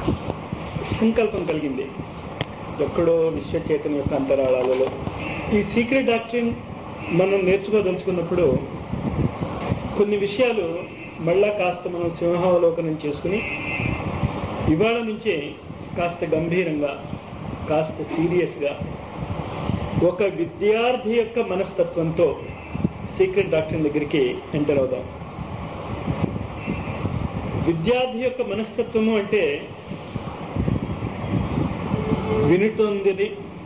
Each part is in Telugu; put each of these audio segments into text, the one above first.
సంకల్పం కలిగింది ఎక్కడో విశ్వచేతన యొక్క అంతరాళాలలో ఈ సీక్రెట్ డాక్టరీన్ మనం నేర్చుకోదలుచుకున్నప్పుడు కొన్ని విషయాలు మళ్ళా కాస్త మనం సింహావలోకనం చేసుకుని ఇవాళ నుంచే కాస్త గంభీరంగా కాస్త సీరియస్గా ఒక విద్యార్థి యొక్క మనస్తత్వంతో సీక్రెట్ డాక్టర్ దగ్గరికి ఎంటర్ అవుదాం విద్యార్థి యొక్క మనస్తత్వము అంటే వినుతోంది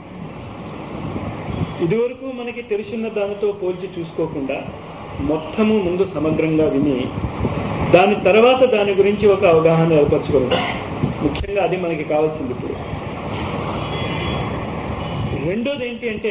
ఇదివరకు మనకి తెలుసున్న దానితో పోల్చి చూసుకోకుండా మొత్తము ముందు సమగ్రంగా విని దాని తర్వాత దాని గురించి ఒక అవగాహన ఏర్పరచుకోవడం ముఖ్యంగా అది మనకి కావాల్సింది ఇప్పుడు రెండోది ఏంటి అంటే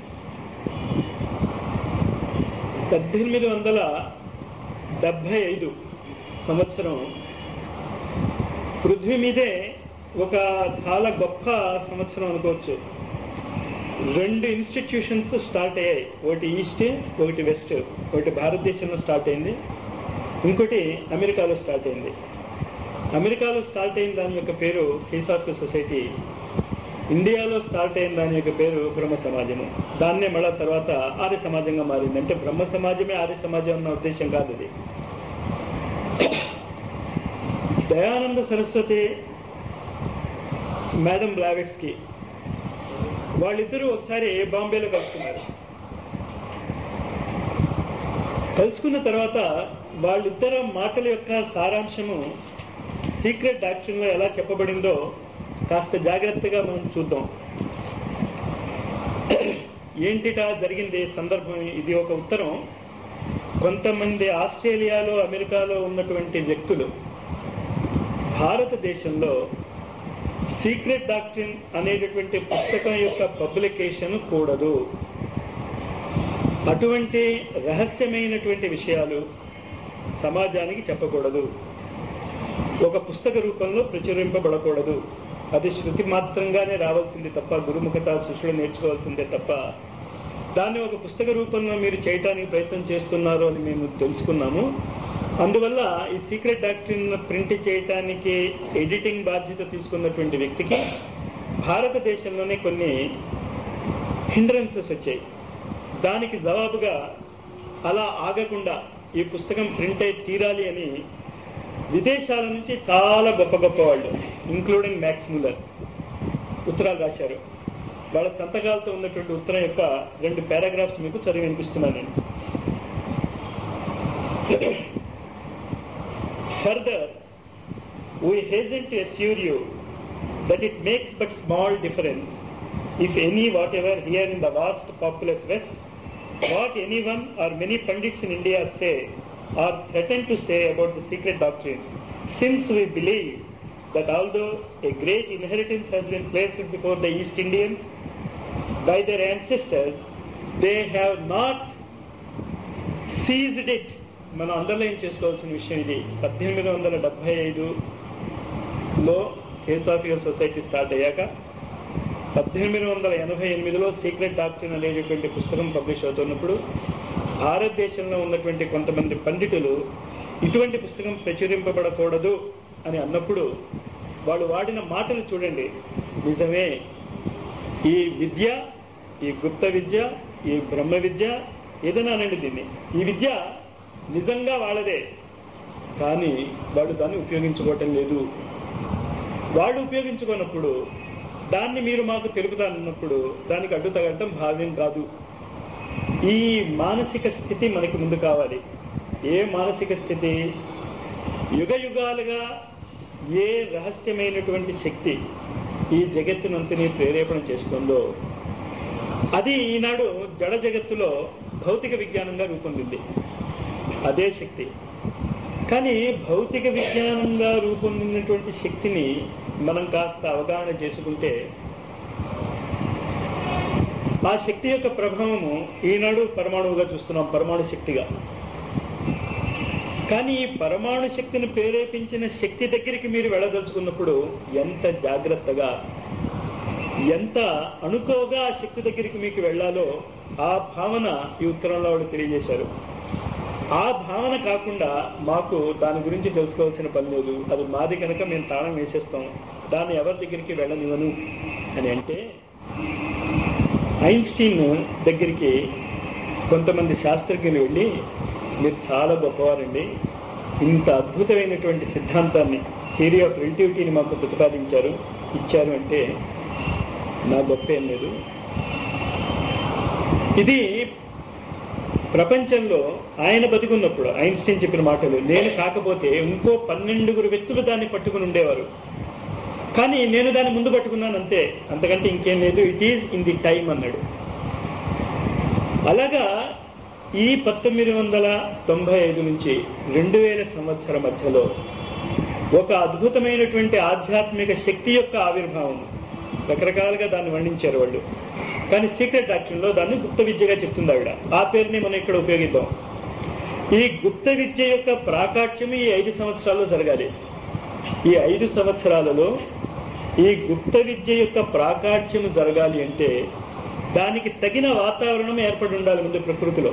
పద్దెనిమిది వందల డెబ్బై ఐదు సంవత్సరం పృథ్వీ మీదే ఒక చాలా గొప్ప సంవత్సరం అనుకోవచ్చు రెండు ఇన్స్టిట్యూషన్స్ స్టార్ట్ అయ్యాయి ఒకటి ఈస్ట్ ఒకటి వెస్ట్ ఒకటి భారతదేశంలో స్టార్ట్ అయింది ఇంకోటి అమెరికాలో స్టార్ట్ అయింది అమెరికాలో స్టార్ట్ అయిన దాని యొక్క పేరు ఫిలాసాఫికల్ సొసైటీ ఇండియాలో స్టార్ట్ అయిన దాని యొక్క పేరు బ్రహ్మ సమాజము దాన్నే మళ్ళా తర్వాత ఆర్య సమాజంగా మారింది అంటే బ్రహ్మ సమాజమే ఆర్య సమాజం అన్న ఉద్దేశం కాదు అది దయానంద సరస్వతి మేడం బ్లావెట్స్కి వాళ్ళిద్దరూ ఒకసారి బాంబేలో కలుసుకున్నారు కలుసుకున్న తర్వాత వాళ్ళిద్దరు మాటల యొక్క సారాంశము సీక్రెట్ డాక్టర్లో ఎలా చెప్పబడిందో కాస్త జాగ్రత్తగా మనం చూద్దాం ఏంటిటా జరిగింది సందర్భం ఇది ఒక ఉత్తరం కొంతమంది ఆస్ట్రేలియాలో అమెరికాలో ఉన్నటువంటి వ్యక్తులు భారతదేశంలో సీక్రెట్ డాక్టరీన్ అనేటటువంటి పుస్తకం యొక్క పబ్లికేషన్ కూడదు అటువంటి రహస్యమైనటువంటి విషయాలు సమాజానికి చెప్పకూడదు ఒక పుస్తక రూపంలో ప్రచురింపబడకూడదు అది శృతి మాత్రంగానే రావాల్సింది తప్ప గురుముఖత శిష్యుడు నేర్చుకోవాల్సిందే తప్ప దాన్ని ఒక పుస్తక రూపంలో మీరు చేయటానికి ప్రయత్నం చేస్తున్నారు అని మేము తెలుసుకున్నాము అందువల్ల ఈ సీక్రెట్ డాక్టరీన్ ప్రింట్ చేయటానికి ఎడిటింగ్ బాధ్యత తీసుకున్నటువంటి వ్యక్తికి భారతదేశంలోనే కొన్ని హిండ్రన్సెస్ వచ్చాయి దానికి జవాబుగా అలా ఆగకుండా ఈ పుస్తకం ప్రింట్ అయి తీరాలి అని విదేశాల నుంచి చాలా గొప్ప గొప్ప వాళ్ళు ఇంక్లూడింగ్ మ్యాక్స్ ముల్లర్ ఉత్తరాలు రాశారు వాళ్ళ సంతకాలతో ఉన్నటువంటి ఉత్తరం యొక్క రెండు పారాగ్రాఫ్స్ మీకు చదివి వినిపిస్తున్నాను నేను Further, we hasten to assure you that it makes but small difference, if any whatever here in the vast populous West, what anyone or many pundits in India say or threaten to say about the secret doctrine, since we believe that although a great inheritance has been placed before the East Indians by their ancestors, they have not seized it మనం అండర్లైన్ చేసుకోవాల్సిన విషయం ఇది పద్దెనిమిది వందల డెబ్బై ఐదులో థియోసాఫికల్ సొసైటీ స్టార్ట్ అయ్యాక పద్దెనిమిది వందల ఎనభై ఎనిమిదిలో సీక్రెట్ డాక్టరీన్ అనేటటువంటి పుస్తకం పబ్లిష్ అవుతున్నప్పుడు భారతదేశంలో ఉన్నటువంటి కొంతమంది పండితులు ఇటువంటి పుస్తకం ప్రచురింపబడకూడదు అని అన్నప్పుడు వాళ్ళు వాడిన మాటలు చూడండి నిజమే ఈ విద్య ఈ గుప్త విద్య ఈ బ్రహ్మ విద్య ఏదైనా అనండి దీన్ని ఈ విద్య నిజంగా వాళ్ళదే కానీ వాళ్ళు దాన్ని ఉపయోగించుకోవటం లేదు వాళ్ళు ఉపయోగించుకున్నప్పుడు దాన్ని మీరు మాకు తెలుపుతానన్నప్పుడు దానికి అడ్డు తగలటం భావ్యం కాదు ఈ మానసిక స్థితి మనకి ముందు కావాలి ఏ మానసిక స్థితి యుగ యుగాలుగా ఏ రహస్యమైనటువంటి శక్తి ఈ జగత్తునంతని ప్రేరేపణ చేస్తుందో అది ఈనాడు జడ జగత్తులో భౌతిక విజ్ఞానంగా రూపొందింది అదే శక్తి కానీ భౌతిక విజ్ఞానంగా రూపొందినటువంటి శక్తిని మనం కాస్త అవగాహన చేసుకుంటే ఆ శక్తి యొక్క ప్రభావము ఈనాడు పరమాణువుగా చూస్తున్నాం పరమాణు శక్తిగా కానీ ఈ పరమాణు శక్తిని ప్రేరేపించిన శక్తి దగ్గరికి మీరు వెళ్ళదలుచుకున్నప్పుడు ఎంత జాగ్రత్తగా ఎంత అనుకోగా ఆ శక్తి దగ్గరికి మీకు వెళ్ళాలో ఆ భావన ఈ ఉత్తరంలో ఆవిడ తెలియజేశారు ఆ భావన కాకుండా మాకు దాని గురించి తెలుసుకోవాల్సిన పని లేదు అది మాది కనుక మేము తాళం వేసేస్తాం దాన్ని ఎవరి దగ్గరికి వెళ్ళనివ్వను అని అంటే ఐన్స్టీన్ దగ్గరికి కొంతమంది శాస్త్రజ్ఞులు వెళ్ళి మీరు చాలా గొప్పవారండి ఇంత అద్భుతమైనటువంటి సిద్ధాంతాన్ని థియరీ ఆఫ్ రిలేటివిటీని మాకు ప్రతిపాదించారు ఇచ్చారు అంటే నా గొప్ప ఏం లేదు ఇది ప్రపంచంలో ఆయన బతికున్నప్పుడు ఐన్స్టీన్ చెప్పిన మాటలు నేను కాకపోతే ఇంకో పన్నెండుగురు వ్యక్తులు దాన్ని పట్టుకుని ఉండేవారు కానీ నేను దాన్ని ముందు పట్టుకున్నాను అంతే అంతకంటే ఇంకేం లేదు it is in the time అన్నాడు అలాగా ఈ పంతొమ్మిది వందల తొంభై ఐదు నుంచి రెండు వేల సంవత్సరం మధ్యలో ఒక అద్భుతమైనటువంటి ఆధ్యాత్మిక శక్తి యొక్క ఆవిర్భావం రకరకాలుగా దాన్ని వర్ణించారు వాళ్ళు కానీ సీక్రెట్ డాక్టర్లో దాన్ని గుప్త విద్యగా చెప్తుంది ఆవిడ ఆ పేరుని మనం ఇక్కడ ఉపయోగిద్దాం ఈ గుప్త విద్య యొక్క ప్రాకాట్యం ఈ ఐదు సంవత్సరాల్లో జరగాలి ఈ ఐదు సంవత్సరాలలో ఈ గుప్త విద్య యొక్క ప్రాకాట్యము జరగాలి అంటే దానికి తగిన వాతావరణం ఏర్పడి ఉండాలి ముందు ప్రకృతిలో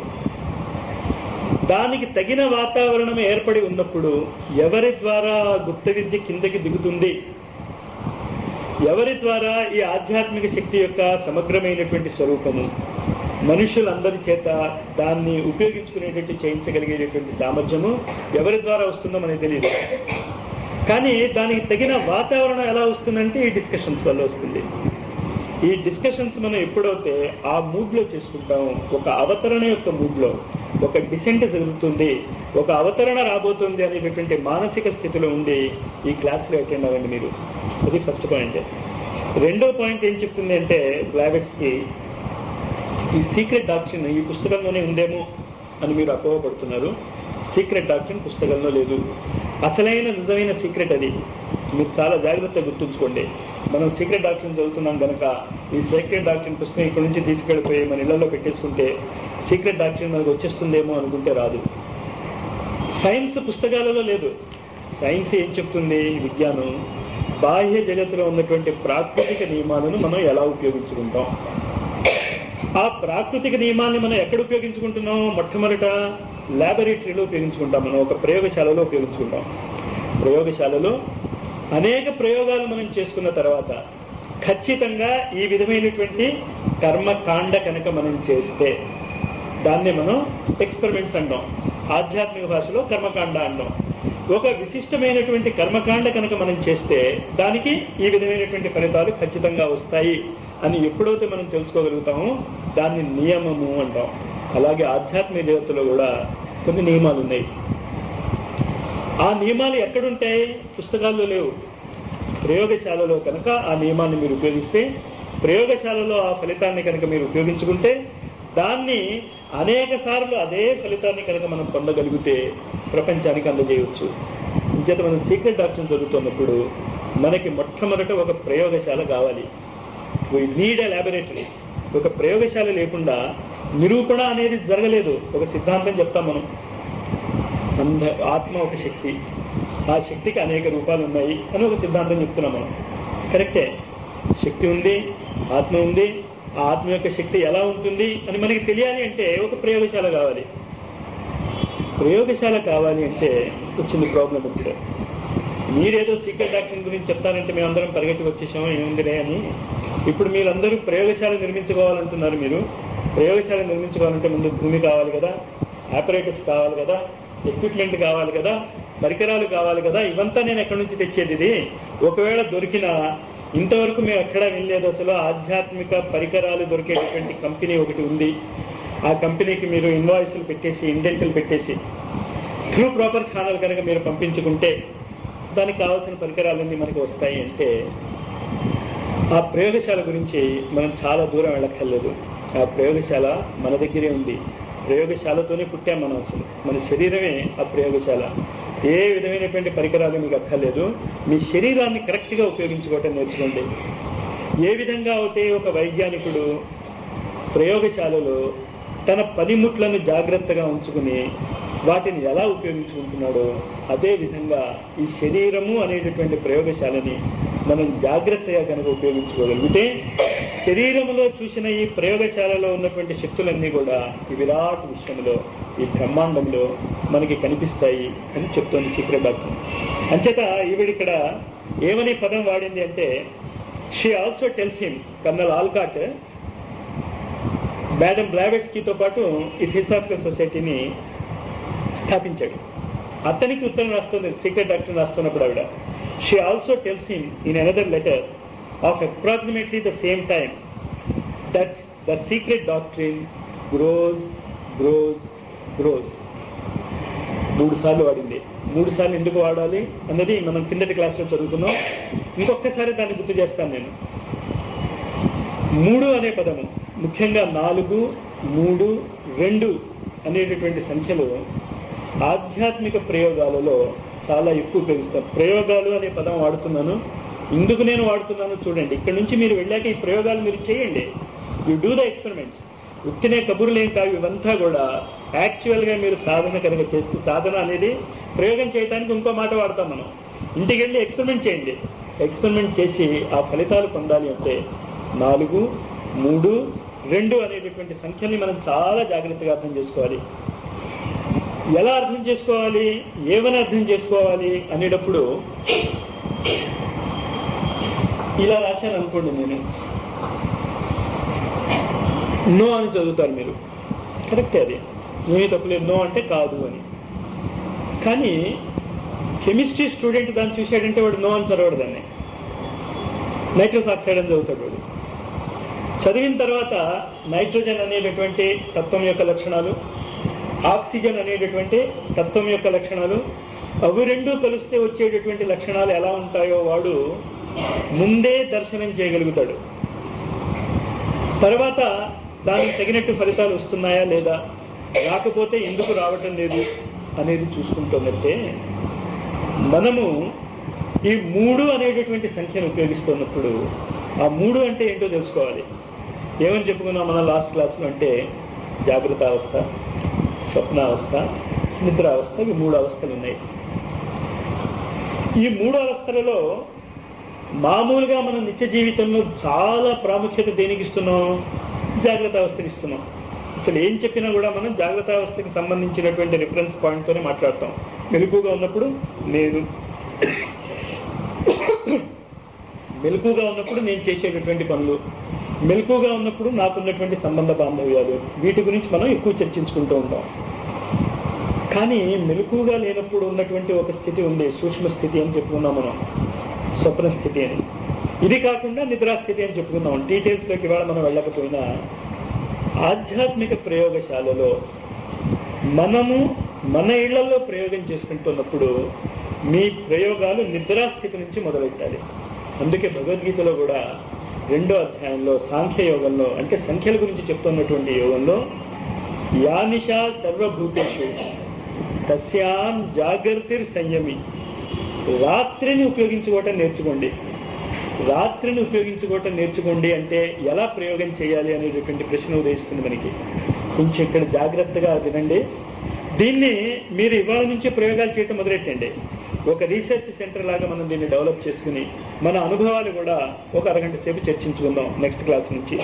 దానికి తగిన వాతావరణం ఏర్పడి ఉన్నప్పుడు ఎవరి ద్వారా ఆ గుప్త విద్య కిందకి దిగుతుంది ఎవరి ద్వారా ఈ ఆధ్యాత్మిక శక్తి యొక్క సమగ్రమైనటువంటి స్వరూపము మనుషులందరి చేత దాన్ని ఉపయోగించుకునేటట్టు చేయించగలిగేటటువంటి సామర్థ్యము ఎవరి ద్వారా వస్తుందో మనకి తెలియదు కానీ దానికి తగిన వాతావరణం ఎలా వస్తుందంటే ఈ డిస్కషన్స్ వల్ల వస్తుంది ఈ డిస్కషన్స్ మనం ఎప్పుడైతే ఆ మూడ్ లో చేసుకుంటాం ఒక అవతరణ యొక్క మూడ్ లో ఒక డిసెంట్ జరుగుతుంది ఒక అవతరణ రాబోతుంది అనేటటువంటి మానసిక స్థితిలో ఉండి ఈ క్లాస్ లో అటెండ్ అవ్వండి మీరు అది ఫస్ట్ పాయింట్ రెండో పాయింట్ ఏం చెప్తుంది అంటే బ్లావెట్స్ కి ఈ సీక్రెట్ డాక్టర్ ఈ పుస్తకంలోనే ఉందేమో అని మీరు అపోహపడుతున్నారు సీక్రెట్ డాక్టర్ పుస్తకంలో లేదు అసలైన నిజమైన సీక్రెట్ అది మీరు చాలా జాగ్రత్తగా గుర్తుంచుకోండి మనం సీక్రెట్ డాక్టర్ చదువుతున్నాం కనుక ఈ సీక్రెట్ డాక్టర్ పుస్తకం ఇక్కడ నుంచి తీసుకెళ్ళిపోయి మన ఇళ్లలో పెట్టేసుకుంటే సీక్రెట్ డాక్టర్ మనకు వచ్చేస్తుందేమో అనుకుంటే రాదు సైన్స్ పుస్తకాలలో లేదు సైన్స్ ఏం చెప్తుంది విజ్ఞానం బాహ్య జగత్తులో ఉన్నటువంటి ప్రాకృతిక నియమాలను మనం ఎలా ఉపయోగించుకుంటాం ఆ ప్రాకృతిక నియమాన్ని మనం ఎక్కడ ఉపయోగించుకుంటున్నాం మొట్టమొదట ల్యాబొరేటరీలో ఉపయోగించుకుంటాం మనం ఒక ప్రయోగశాలలో ఉపయోగించుకుంటాం ప్రయోగశాలలో అనేక ప్రయోగాలు మనం చేసుకున్న తర్వాత ఖచ్చితంగా ఈ విధమైనటువంటి కర్మకాండ కనుక మనం చేస్తే దాన్ని మనం ఎక్స్పెరిమెంట్స్ అంటాం ఆధ్యాత్మిక భాషలో కర్మకాండ అంటాం ఒక విశిష్టమైనటువంటి కర్మకాండ కనుక మనం చేస్తే దానికి ఈ విధమైనటువంటి ఫలితాలు ఖచ్చితంగా వస్తాయి అని ఎప్పుడైతే మనం తెలుసుకోగలుగుతామో దాన్ని నియమము అంటాం అలాగే ఆధ్యాత్మిక దేవతలో కూడా కొన్ని నియమాలు ఉన్నాయి ఆ నియమాలు ఎక్కడుంటాయి పుస్తకాల్లో లేవు ప్రయోగశాలలో కనుక ఆ నియమాన్ని మీరు ఉపయోగిస్తే ప్రయోగశాలలో ఆ ఫలితాన్ని కనుక మీరు ఉపయోగించుకుంటే దాన్ని అనేక సార్లు అదే ఫలితాన్ని కనుక మనం పొందగలిగితే ప్రపంచానికి అందజేయవచ్చు ఇంచేత మనం సీక్రెట్ డాక్టర్ చదువుతున్నప్పుడు మనకి మొట్టమొదట ఒక ప్రయోగశాల కావాలి వీ నీడ్ ఎ ల్యాబొరేటరీ ఒక ప్రయోగశాల లేకుండా నిరూపణ అనేది జరగలేదు ఒక సిద్ధాంతం చెప్తాం మనం అంద ఆత్మ ఒక శక్తి ఆ శక్తికి అనేక రూపాలు ఉన్నాయి అని ఒక సిద్ధాంతం చెప్తున్నాం మనం కరెక్టే శక్తి ఉంది ఆత్మ ఉంది ఆ ఆత్మ యొక్క శక్తి ఎలా ఉంటుంది అని మనకి తెలియాలి అంటే ఒక ప్రయోగశాల కావాలి ప్రయోగశాల కావాలి అంటే వచ్చింది ప్రాబ్లం ఇప్పుడు మీరేదో సీక్రెట్ యాక్షన్ గురించి చెప్తారంటే మేమందరం పరిగెత్తి వచ్చేసాము ఏముందిలే అని ఇప్పుడు మీరందరూ ప్రయోగశాల నిర్మించుకోవాలంటున్నారు మీరు ప్రయోగశాల నిర్మించుకోవాలంటే ముందు భూమి కావాలి కదా ఆపరేటర్స్ కావాలి కదా ఎక్విప్మెంట్ కావాలి కదా పరికరాలు కావాలి కదా ఇవంతా నేను ఎక్కడి నుంచి తెచ్చేది ఇది ఒకవేళ దొరికిన ఇంతవరకు మేము ఎక్కడా వెళ్ళలేదు అసలు ఆధ్యాత్మిక పరికరాలు దొరికేటటువంటి కంపెనీ ఒకటి ఉంది ఆ కంపెనీకి మీరు ఇన్వాయిస్లు పెట్టేసి ఇండెంట్లు పెట్టేసి ట్రూ ప్రాపర్ ఛానల్ కనుక మీరు పంపించుకుంటే దానికి కావాల్సిన పరికరాలన్నీ మనకి వస్తాయి అంటే ఆ ప్రయోగశాల గురించి మనం చాలా దూరం వెళ్ళక్కర్లేదు ఆ ప్రయోగశాల మన దగ్గరే ఉంది ప్రయోగశాలతోనే పుట్టాం మనం అసలు మన శరీరమే ఆ ప్రయోగశాల ఏ విధమైనటువంటి పరికరాలు మీకు అక్కర్లేదు మీ శరీరాన్ని కరెక్ట్గా ఉపయోగించుకోవటం నేర్చుకోండి ఏ విధంగా అయితే ఒక వైజ్ఞానికుడు ప్రయోగశాలలో తన పనిముట్లను జాగ్రత్తగా ఉంచుకుని వాటిని ఎలా ఉపయోగించుకుంటున్నాడో అదే విధంగా ఈ శరీరము అనేటటువంటి ప్రయోగశాలని మనం జాగ్రత్తగా కనుక ఉపయోగించుకోగలిగితే శరీరములో చూసిన ఈ ప్రయోగశాలలో ఉన్నటువంటి శక్తులన్నీ కూడా ఈ విరాట్ విశ్వంలో ఈ బ్రహ్మాండంలో మనకి కనిపిస్తాయి అని చెప్తోంది సీక్రెట్ డాక్టర్ అంచేత ఈవిడ ఇక్కడ ఏమని పదం వాడింది అంటే she also tells him colonel Olcott madam బ్లావెట్స్కీతో పాటు ఈ థిసాఫికల్ సొసైటీని స్థాపించాడు అతనికి ఉత్తరం రాస్తుంది సీక్రెట్ డాక్టర్ రాస్తున్నప్పుడు ఆవిడ she also tells him in another letter of approximately the same time that the secret doctrine grows grows grows మూడు సార్లు వాడింది మూడు సార్లు ఎందుకు వాడాలి అన్నది మనం కిందటి క్లాస్లో చదువుకున్నాం ఇంకొకసారి దాన్ని గుర్తు చేస్తాను నేను మూడు అనే పదము ముఖ్యంగా నాలుగు మూడు రెండు అనేటటువంటి సంఖ్యలు ఆధ్యాత్మిక ప్రయోగాలలో చాలా ఎక్కువ ఉపయోగిస్తాం ప్రయోగాలు అనే పదం వాడుతున్నాను ఎందుకు నేను వాడుతున్నాను చూడండి ఇక్కడ నుంచి మీరు వెళ్ళాక ఈ ప్రయోగాలు మీరు చేయండి యు డూ ద ఎక్స్పెరిమెంట్స్ ఉత్తినే కబుర్లు ఏం కావు ఇవంతా కూడా యాక్చువల్ గా మీరు సాధన కనుక చేస్తూ సాధన అనేది ప్రయోగం చేయడానికి ఇంకో మాట వాడతాం మనం ఇంటికి వెళ్ళి ఎక్స్పెరిమెంట్ చేయండి ఎక్స్పెరిమెంట్ చేసి ఆ ఫలితాలు పొందాలి అంటే నాలుగు మూడు రెండు అనేటటువంటి సంఖ్యల్ని మనం చాలా జాగ్రత్తగా అర్థం చేసుకోవాలి ఎలా అర్థం చేసుకోవాలి ఏమని అర్థం చేసుకోవాలి అనేటప్పుడు ఇలా రాశాను అనుకోండి నేను నో అని చదువుతారు మీరు కరెక్టే అది ఏమీ తప్పలేదు నో అంటే కాదు అని కానీ కెమిస్ట్రీ స్టూడెంట్ దాన్ని చూశాడంటే వాడు నో అని చదవడు దాన్ని నైట్రస్ ఆక్సైడ్ అని చదువుతాడు వాడు చదివిన తర్వాత నైట్రోజన్ అనేటటువంటి తత్వం యొక్క లక్షణాలు ఆక్సిజన్ అనేటటువంటి తత్వం యొక్క లక్షణాలు అవి రెండు కలిస్తే వచ్చేటటువంటి లక్షణాలు ఎలా ఉంటాయో వాడు ముందే దర్శనం చేయగలుగుతాడు తర్వాత దానికి తగినట్టు ఫలితాలు వస్తున్నాయా లేదా రాకపోతే ఎందుకు రావటం లేదు అనేది చూసుకుంటున్నట్టే మనము ఈ మూడు అనేటటువంటి సంఖ్యను ఉపయోగిస్తున్నప్పుడు ఆ మూడు అంటే ఏంటో తెలుసుకోవాలి ఏమని చెప్పుకున్నాం మన లాస్ట్ క్లాస్లో అంటే జాగ్రత్త అవస్థ స్వప్నావస్థ నిద్రావస్థ ఈ మూడు అవస్థలు ఉన్నాయి ఈ మూడు అవస్థలలో మామూలుగా మనం నిత్య జీవితంలో చాలా ప్రాముఖ్యత దేనికి ఇస్తున్నాం జాగ్రత్త అవస్థకి ఇస్తున్నాం అసలు ఏం చెప్పినా కూడా మనం జాగ్రత్త అవస్థకి సంబంధించినటువంటి రిఫరెన్స్ పాయింట్తోనే మాట్లాడతాం మెలకుగా ఉన్నప్పుడు నేను మెలకుగా ఉన్నప్పుడు నేను చేసేటటువంటి పనులు మెలకుగా ఉన్నప్పుడు నాకున్నటువంటి సంబంధ బాంధవ్యాలు వీటి గురించి మనం ఎక్కువ చర్చించుకుంటూ ఉంటాం కానీ మెలకుగా లేనప్పుడు ఉన్నటువంటి ఒక స్థితి ఉంది సూక్ష్మ స్థితి అని చెప్పుకున్నాం మనం స్వప్న స్థితి అని ఇది కాకుండా నిద్రాస్థితి అని చెప్పుకున్నాం డీటెయిల్స్ లోకి ఇవాళ మనం వెళ్ళకపోయినా ఆధ్యాత్మిక ప్రయోగశాలలో మనము మన ఇళ్లలో ప్రయోగం చేసుకుంటున్నప్పుడు మీ ప్రయోగాలు నిద్రాస్థితి నుంచి మొదలెట్టాలి అందుకే భగవద్గీతలో కూడా రెండో అధ్యాయంలో సాంఖ్య యోగంలో అంటే సంఖ్యల గురించి చెప్తున్నటువంటి యోగంలో యానిషా సర్వభూతేషు తస్యాం జాగ్రత్తిర్ సంయమి రాత్రిని ఉపయోగించుకోవటం నేర్చుకోండి రాత్రిని ఉపయోగించుకోవటం నేర్చుకోండి అంటే ఎలా ప్రయోగం చేయాలి అనేటటువంటి ప్రశ్న ఉదయిస్తుంది మనకి కొంచెం ఇక్కడ జాగ్రత్తగా వినండి దీన్ని మీరు ఇవాళ నుంచి ప్రయోగాలు చేయటం మొదలెట్టండి ఒక రీసెర్చ్ సెంటర్ లాగా మనం దీన్ని డెవలప్ చేసుకుని మన అనుభవాలు కూడా ఒక అరగంట సేపు చర్చించుకుందాం నెక్స్ట్ క్లాస్ నుంచి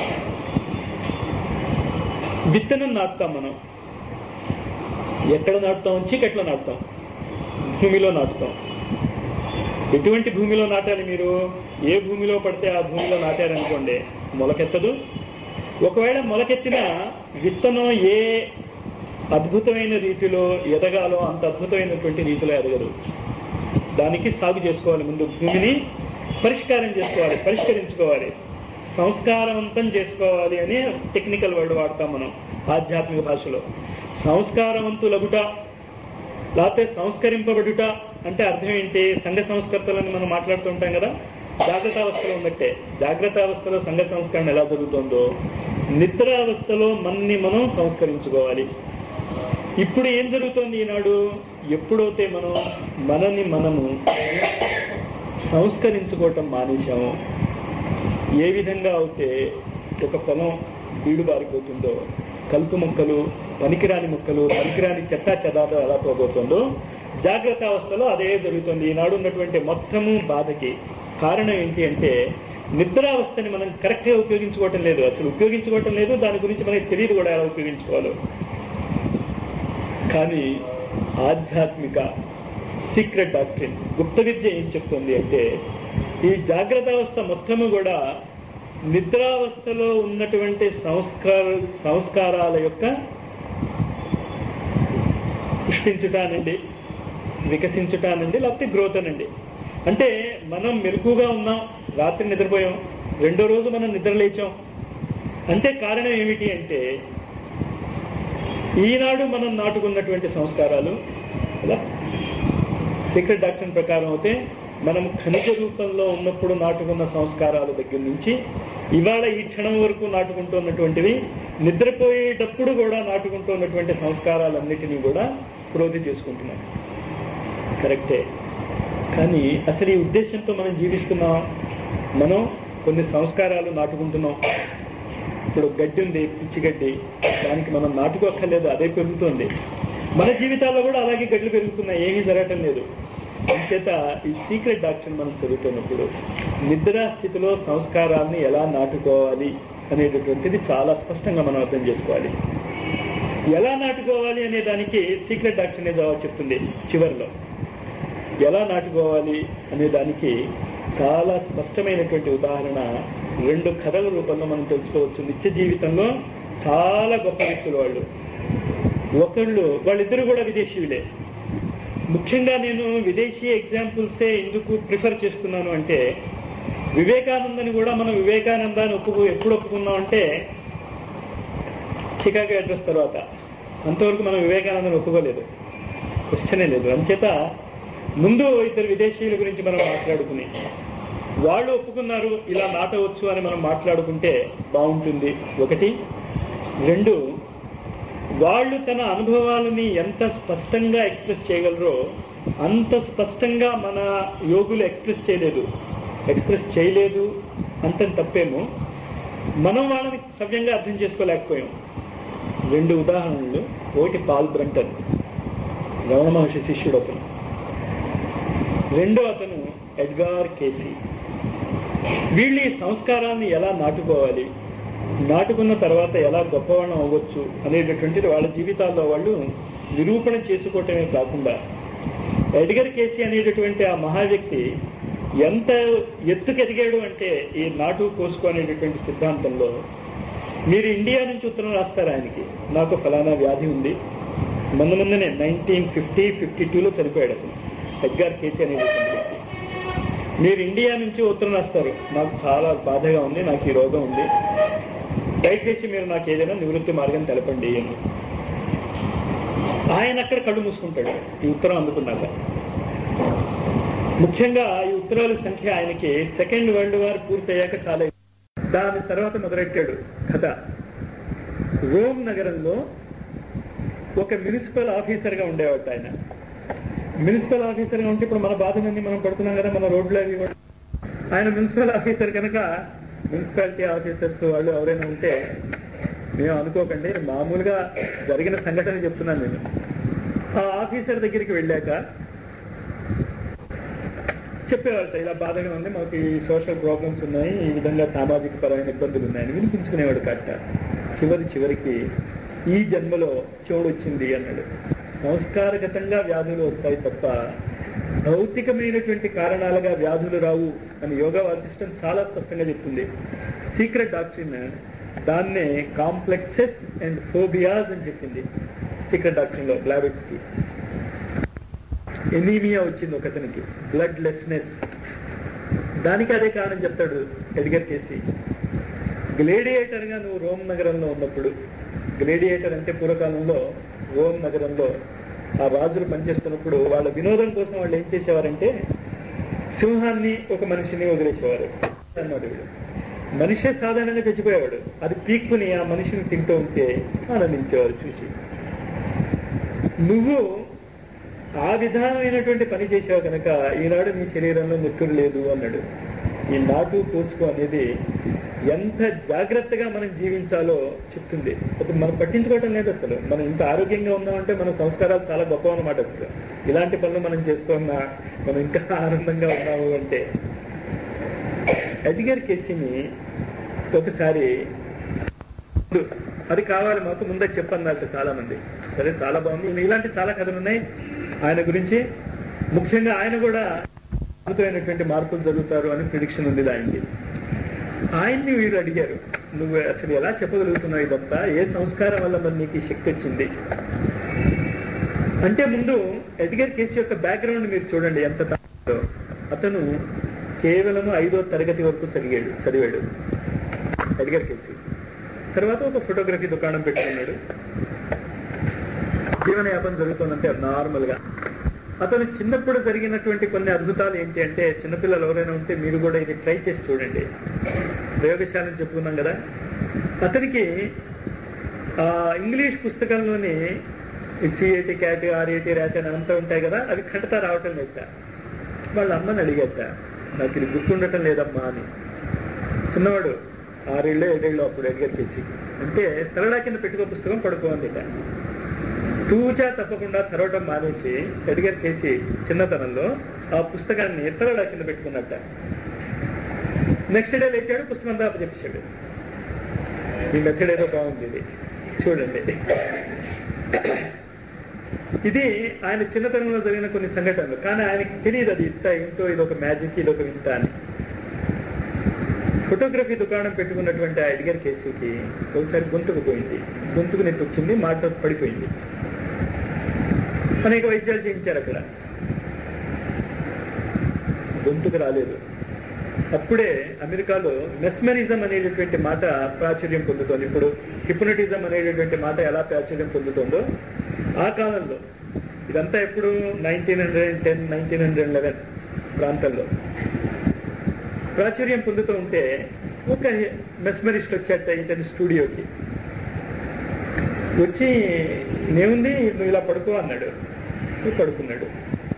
విత్తనం నాటుతాం మనం ఎక్కడ నాటుతాం చీకట్లో నాటుతాం భూమిలో నాటుతాం ఎటువంటి భూమిలో నాటాలి మీరు ఏ భూమిలో పడితే ఆ భూమిలో నాటారనుకోండి మొలకెత్తదు ఒకవేళ మొలకెత్తిన విత్తనం ఏ అద్భుతమైన రీతిలో ఎదగాలో అంత అద్భుతమైనటువంటి రీతిలో ఎదగదు దానికి సాగు చేసుకోవాలి ముందు భూమిని పరిష్కారం చేసుకోవాలి పరిష్కరించుకోవాలి సంస్కారవంతం చేసుకోవాలి అని టెక్నికల్ వర్డ్ వాడతాం మనం ఆధ్యాత్మిక భాషలో సంస్కారవంతులగుట లేకపోతే సంస్కరింపబడుట అంటే అర్థం ఏంటి సంఘ సంస్కర్తలని మనం మాట్లాడుతూ ఉంటాం కదా జాగ్రత్త అవస్థలో ఉన్నట్టే జాగ్రత్త అవస్థలో సంఘ సంస్కరణ ఎలా జరుగుతుందో నిద్ర అవస్థలో మన్ని మనం సంస్కరించుకోవాలి ఇప్పుడు ఏం జరుగుతోంది ఈనాడు ఎప్పుడైతే మనం మనని మనము సంస్కరించుకోవటం మానేశాము ఏ విధంగా అయితే ఒక పొలం బీడు బారిపోతుందో కలుపు మొక్కలు పనికిరాని మొక్కలు పనికిరాని చెత్త చెదాలు ఎలా పోబోతుందో జాగ్రత్త అవస్థలో అదే జరుగుతుంది ఈనాడు ఉన్నటువంటి మొత్తము బాధకి కారణం ఏంటి అంటే నిద్రావస్థని మనం కరెక్ట్ గా ఉపయోగించుకోవటం లేదు అసలు ఉపయోగించుకోవటం లేదు దాని గురించి మనకి తెలియదు కూడా ఎలా ఉపయోగించుకోవాలో కానీ ఆధ్యాత్మిక సీక్రెట్ డాక్టరీన్ గుప్త విద్య ఏం చెప్తుంది అంటే ఈ జాగ్రత్త అవస్థ మొత్తము కూడా నిద్రావస్థలో ఉన్నటువంటి సంస్కార సంస్కారాల యొక్క పుష్పించుటానండి వికసించుటానండి లేకపోతే గ్రోత్ అనండి అంటే మనం మెరుకుగా ఉన్నాం రాత్రి నిద్రపోయాం రెండో రోజు మనం నిద్ర లేచాం అంటే కారణం ఏమిటి అంటే ఈనాడు మనం నాటుకున్నటువంటి సంస్కారాలు కదా సీక్రెట్ డాక్టర్ ప్రకారం అయితే మనం ఖనిజ రూపంలో ఉన్నప్పుడు నాటుకున్న సంస్కారాల దగ్గర నుంచి ఇవాళ ఈ క్షణం వరకు నాటుకుంటున్నటువంటివి నిద్రపోయేటప్పుడు కూడా నాటుకుంటున్నటువంటి సంస్కారాలన్నిటినీ కూడా క్రోధి చేసుకుంటున్నాం కరెక్టే కానీ అసలు ఈ ఉద్దేశంతో మనం జీవిస్తున్నాం మనం కొన్ని సంస్కారాలు నాటుకుంటున్నాం ఇప్పుడు గడ్డి ఉంది పిచ్చి గడ్డి దానికి మనం నాటుకోక్కర్లేదు అదే పెరుగుతుంది మన జీవితాల్లో కూడా అలాగే గడ్డలు పెరుగుతున్నాయి ఏమీ జరగటం లేదు అంచేత ఈ సీక్రెట్ డాక్టర్ మనం చదువుతున్నప్పుడు నిద్రా స్థితిలో సంస్కారాన్ని ఎలా నాటుకోవాలి అనేటటువంటిది చాలా స్పష్టంగా మనం అర్థం చేసుకోవాలి ఎలా నాటుకోవాలి అనే దానికి సీక్రెట్ డాక్టర్ అనేది జవాబు చెప్తుంది చివరిలో ఎలా నాటుకోవాలి అనే దానికి చాలా స్పష్టమైనటువంటి ఉదాహరణ రెండు కథల రూపంలో మనం తెలుసుకోవచ్చు నిత్య జీవితంలో చాలా గొప్ప వ్యక్తులు వాళ్ళు ఒకళ్ళు వాళ్ళిద్దరు కూడా విదేశీయులే ముఖ్యంగా నేను విదేశీ ఎగ్జాంపుల్సే ఎందుకు ప్రిఫర్ చేస్తున్నాను అంటే వివేకానందని కూడా మనం వివేకానందాన్ని ఒప్పుకు ఎప్పుడు ఒప్పుకున్నాం అంటే చికాగో అడ్రస్ తర్వాత అంతవరకు మనం వివేకానందని ఒప్పుకోలేదు క్వశ్చనే లేదు అంచేత ముందు ఇద్దరు విదేశీయుల గురించి మనం మాట్లాడుకుని వాళ్ళు ఒప్పుకున్నారు ఇలా నాటవచ్చు అని మనం మాట్లాడుకుంటే బాగుంటుంది ఒకటి రెండు వాళ్ళు తన అనుభవాలని ఎంత స్పష్టంగా ఎక్స్ప్రెస్ చేయగలరో అంత స్పష్టంగా మన యోగులు ఎక్స్ప్రెస్ చేయలేదు ఎక్స్ప్రెస్ చేయలేదు అంత తప్పేమో మనం వాళ్ళని సవ్యంగా అర్థం చేసుకోలేకపోయాం రెండు ఉదాహరణలు ఒకటి పాల్ బ్రంటన్ రమణ మహర్షి శిష్యుడు అతను రెండో అతను ఎడ్గార్ కేసీ వీళ్ళు ఈ సంస్కారాన్ని ఎలా నాటుకోవాలి నాటుకున్న తర్వాత ఎలా గొప్పవాళ్ళం అవ్వచ్చు అనేటటువంటిది వాళ్ళ జీవితాల్లో వాళ్ళు నిరూపణ చేసుకోవటమే కాకుండా ఎడ్గర్ కేసీ అనేటటువంటి ఆ మహా వ్యక్తి ఎంత ఎత్తుకు ఎదిగాడు అంటే ఈ నాటు కోసుకో అనేటటువంటి సిద్ధాంతంలో మీరు ఇండియా నుంచి ఉత్తరం రాస్తారు ఆయనకి నాకు ఫలానా వ్యాధి ఉంది మొన్న ముందనే నైన్టీన్ ఫిఫ్టీ ఫిఫ్టీ టూలో చనిపోయాడు అతను ఎడ్గార్ కేసీ అనేటటువంటి వ్యక్తి మీరు ఇండియా నుంచి ఉత్తరం రాస్తారు నాకు చాలా బాధగా ఉంది నాకు ఈ రోగం ఉంది దయచేసి మీరు నాకు ఏదైనా నివృత్తి మార్గం తెలపండి అని ఆయన అక్కడ కళ్ళు మూసుకుంటాడు ఈ ఉత్తరం అందుకున్నాక ముఖ్యంగా ఈ ఉత్తరాల సంఖ్య ఆయనకి సెకండ్ వరల్డ్ వార్ పూర్తయ్యాక చాలా దాని తర్వాత మొదలెట్టాడు కథ రోమ్ నగరంలో ఒక మున్సిపల్ ఆఫీసర్ గా ఉండేవాడు ఆయన మున్సిపల్ ఆఫీసర్ గా ఉంటే ఇప్పుడు మన బాధలన్నీ మనం పడుతున్నాం కదా మన రోడ్లు అవి కూడా ఆయన మున్సిపల్ ఆఫీసర్ కనుక మున్సిపాలిటీ ఆఫీసర్స్ వాళ్ళు ఎవరైనా ఉంటే మేము అనుకోకండి మామూలుగా జరిగిన సంఘటన చెప్తున్నాను నేను ఆ ఆఫీసర్ దగ్గరికి వెళ్ళాక చెప్పేవాళ్ళ ఇలా బాధగా ఉంది మాకు ఈ సోషల్ ప్రాబ్లమ్స్ ఉన్నాయి ఈ విధంగా సామాజిక పరమైన ఇబ్బందులు ఉన్నాయని వినిపించుకునేవాడు కట్ట చివరి చివరికి ఈ జన్మలో చెవుడు వచ్చింది అన్నాడు సంస్కారగతంగా వ్యాధులు వస్తాయి తప్ప భౌతికమైనటువంటి కారణాలుగా వ్యాధులు రావు అని యోగా వాసిష్టం చాలా స్పష్టంగా చెప్తుంది సీక్రెట్ డాక్టరీన్ దాన్నే కాంప్లెక్సెస్ అండ్ ఫోబియాస్ అని చెప్పింది సీక్రెట్ డాక్టరీన్ లో బ్లాబెట్స్ కి ఎనీమియా వచ్చింది ఒకతనికి బ్లడ్ లెస్నెస్ దానికి అదే కారణం చెప్తాడు ఎడ్గర్ కేసి గ్లేడియేటర్ గా నువ్వు రోమ్ నగరంలో ఉన్నప్పుడు గ్లేడియేటర్ అంటే పూర్వకాలంలో రోమ్ నగరంలో ఆ రాజులు పనిచేస్తున్నప్పుడు వాళ్ళ వినోదం కోసం వాళ్ళు ఏం చేసేవారంటే సింహాన్ని ఒక మనిషిని వదిలేసేవారు అన్నమాట వీడు మనిషే సాధారణంగా చచ్చిపోయేవాడు అది పీక్కుని ఆ మనిషిని తింటూ ఉంటే ఆనందించేవారు చూసి నువ్వు ఆ విధానమైనటువంటి పని చేసావు కనుక ఈనాడు నీ శరీరంలో నెత్తురు లేదు అన్నాడు ఈ నాటు కోసుకో అనేది ఎంత జాగ్రత్తగా మనం జీవించాలో చెప్తుంది అసలు మనం పట్టించుకోవటం లేదు అసలు మనం ఇంత ఆరోగ్యంగా ఉన్నామంటే మన సంస్కారాలు చాలా గొప్ప అన్నమాట అసలు ఇలాంటి పనులు మనం చేస్తున్నా మనం ఇంకా ఆనందంగా ఉన్నాము అంటే ఎడ్గర్ కేసీని ఒకసారి అది కావాలి మాకు ముందే చెప్పన్నారు చాలా మంది సరే చాలా బాగుంది ఇలాంటి చాలా కథలు ఉన్నాయి ఆయన గురించి ముఖ్యంగా ఆయన కూడా అద్భుతమైనటువంటి మార్పులు జరుగుతారు అని ప్రిడిక్షన్ ఉంది ఆయనకి ఆయన్ని వీరు అడిగారు నువ్వు అసలు ఎలా చెప్పగలుగుతున్నావు ఇదంతా ఏ సంస్కారం వల్ల మరి నీకు ఈ శక్తి వచ్చింది అంటే ముందు ఎడ్గర్ కేసు యొక్క బ్యాక్గ్రౌండ్ మీరు చూడండి ఎంత తాగుతుందో. అతను కేవలం ఐదో తరగతి వరకు చదివాడు చదివాడు ఎడ్గర్ కేసి తర్వాత ఒక ఫోటోగ్రఫీ దుకాణం పెట్టుకున్నాడు జీవనయాపన జరుగుతుందంటే నార్మల్ గా అతను చిన్నప్పుడు జరిగినటువంటి కొన్ని అద్భుతాలు ఏంటి అంటే చిన్నపిల్లలు ఎవరైనా ఉంటే మీరు కూడా ఇది ట్రై చేసి చూడండి ప్రయోగశాలని చెప్పుకున్నాం కదా అతనికి ఆ ఇంగ్లీష్ పుస్తకంలోని సిఐటి క్యాట్ ఆర్ఏటి ర్యాట్ అని అంతా ఉంటాయి కదా అవి ఖండతా రావటం లేదు వాళ్ళ అమ్మని అడిగేట నాకు ఇది గుర్తుండటం లేదమ్మా అని చిన్నవాడు ఆరేళ్ళు ఏడేళ్ళు అప్పుడు అడిగారు తెచ్చి అంటే తలడా కింద పెట్టుకో పుస్తకం పడుకోండి తూచా తప్పకుండా చదవటం మానేసి ఎడిగర్ చేసి చిన్నతనంలో ఆ పుస్తకాన్ని తలడా కింద పెట్టుకున్నట్ట నెక్స్ట్ డే లేచాడు పుస్తకం దాప చెప్పేశాడు ఈ మెథడ్ ఏదో బాగుంది ఇది చూడండి ఇది ఆయన చిన్నతనంలో జరిగిన కొన్ని సంఘటనలు కానీ ఆయనకి తెలియదు అది ఇంత ఏంటో ఇది ఒక మ్యాజిక్ ఇది ఒక వింత అని ఫోటోగ్రఫీ దుకాణం పెట్టుకున్నటువంటి ఆ ఎడ్గర్ కేసుకి ఒకసారి గొంతుకు పోయింది గొంతుకు నొప్పి వచ్చింది మాట పడిపోయింది అనేక వైద్యాలు చేయించారు అక్కడ గొంతుకు రాలేదు అప్పుడే అమెరికాలో మెస్మరిజం అనేటటువంటి మాట ప్రాచుర్యం పొందుతోంది ఇప్పుడు హిప్నటిజం అనేటటువంటి మాట ఎలా ప్రాచుర్యం పొందుతుందో ఆ కాలంలో ఇదంతా ఎప్పుడు nineteen hundred ten nineteen hundred eleven ప్రాంతంలో ప్రాచుర్యం పొందుతూ ఉంటే ఒక మెస్మరిస్ట్ వచ్చాట ఇతని స్టూడియోకి వచ్చి నేముంది నువ్వు ఇలా పడుకో అన్నాడు నువ్వు పడుకున్నాడు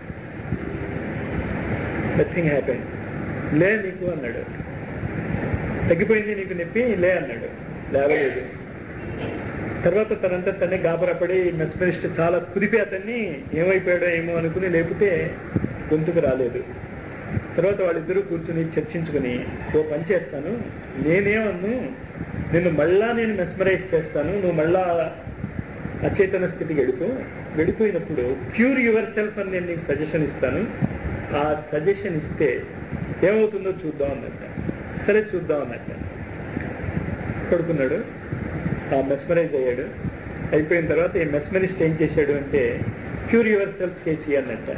నథింగ్ హ్యాపెన్ లే నీకు అన్నాడు తగ్గిపోయింది నీకు నొప్పి లే అన్నాడు లేవలేదు తర్వాత తనంతా తనే గాబరపడి మెస్మరిస్ట్ చాలా కుదిపి అతన్ని ఏమైపోయాడో ఏమో అనుకుని లేకపోతే గొంతుకు రాలేదు తర్వాత వాళ్ళిద్దరూ కూర్చుని చర్చించుకుని ఓ పని చేస్తాను నేనేమన్ను నిన్ను మళ్ళా నేను మెస్మరైజ్ చేస్తాను నువ్వు మళ్ళా అచేతన స్థితికి వెళ్ళిపో వెళ్ళిపోయినప్పుడు క్యూర్ యువర్ సెల్ఫ్ అని నేను నీకు సజెషన్ ఇస్తాను ఆ సజెషన్ ఇస్తే ఏమవుతుందో చూద్దాం అన్నట్ట సరే చూద్దాం అన్నట్ట పడుకున్నాడు ఆ మెస్మరైజ్ అయ్యాడు అయిపోయిన తర్వాత ఈ మెస్మరిస్ట్ ఏం చేశాడు అంటే క్యూర్ యువర్ సెల్ఫ్ కేసీ అన్నట్ట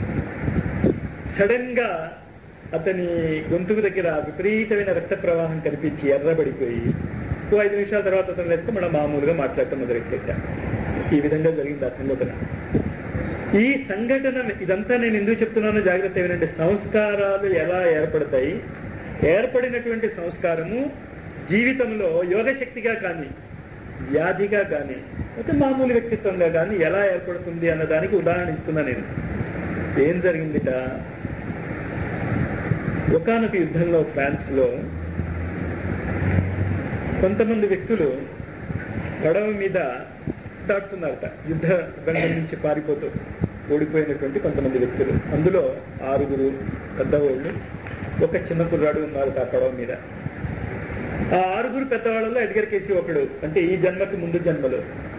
సడన్ గా అతని గొంతుకు దగ్గర విపరీతమైన రక్త ప్రవాహం కనిపించి ఎర్రబడిపోయి ఓ ఐదు నిమిషాల తర్వాత అతను వేస్తే మనం మామూలుగా మాట్లాడటం మొదలెట్టా ఈ విధంగా జరిగింది ఆ సంఘటన ఈ సంఘటన ఇదంతా నేను ఎందుకు చెప్తున్నానో జాగ్రత్త ఏమిటంటే సంస్కారాలు ఎలా ఏర్పడతాయి ఏర్పడినటువంటి సంస్కారము జీవితంలో యోగశక్తిగా కానీ వ్యాధిగా కానీ అయితే మామూలు వ్యక్తిత్వంగా కానీ ఎలా ఏర్పడుతుంది అన్న దానికి ఉదాహరణ ఇస్తున్నా నేను ఏం జరిగిందిట ఒకనొక యుద్ధంలో ఫ్రాన్స్ లో కొంతమంది వ్యక్తులు పడవ మీద దాటుతున్నారట యుద్ధ రంగం నుంచి పారిపోతూ ఓడిపోయినటువంటి కొంతమంది వ్యక్తులు అందులో ఆరుగురు పెద్దవాళ్ళు ఒక చిన్న కుర్రాడు ఉన్నారు ఆ పడవ మీద ఆ ఆరుగురు పెద్దవాళ్ళలో ఎడ్గర్ కేసి ఒకడు అంటే ఈ జన్మకి ముందు జన్మలో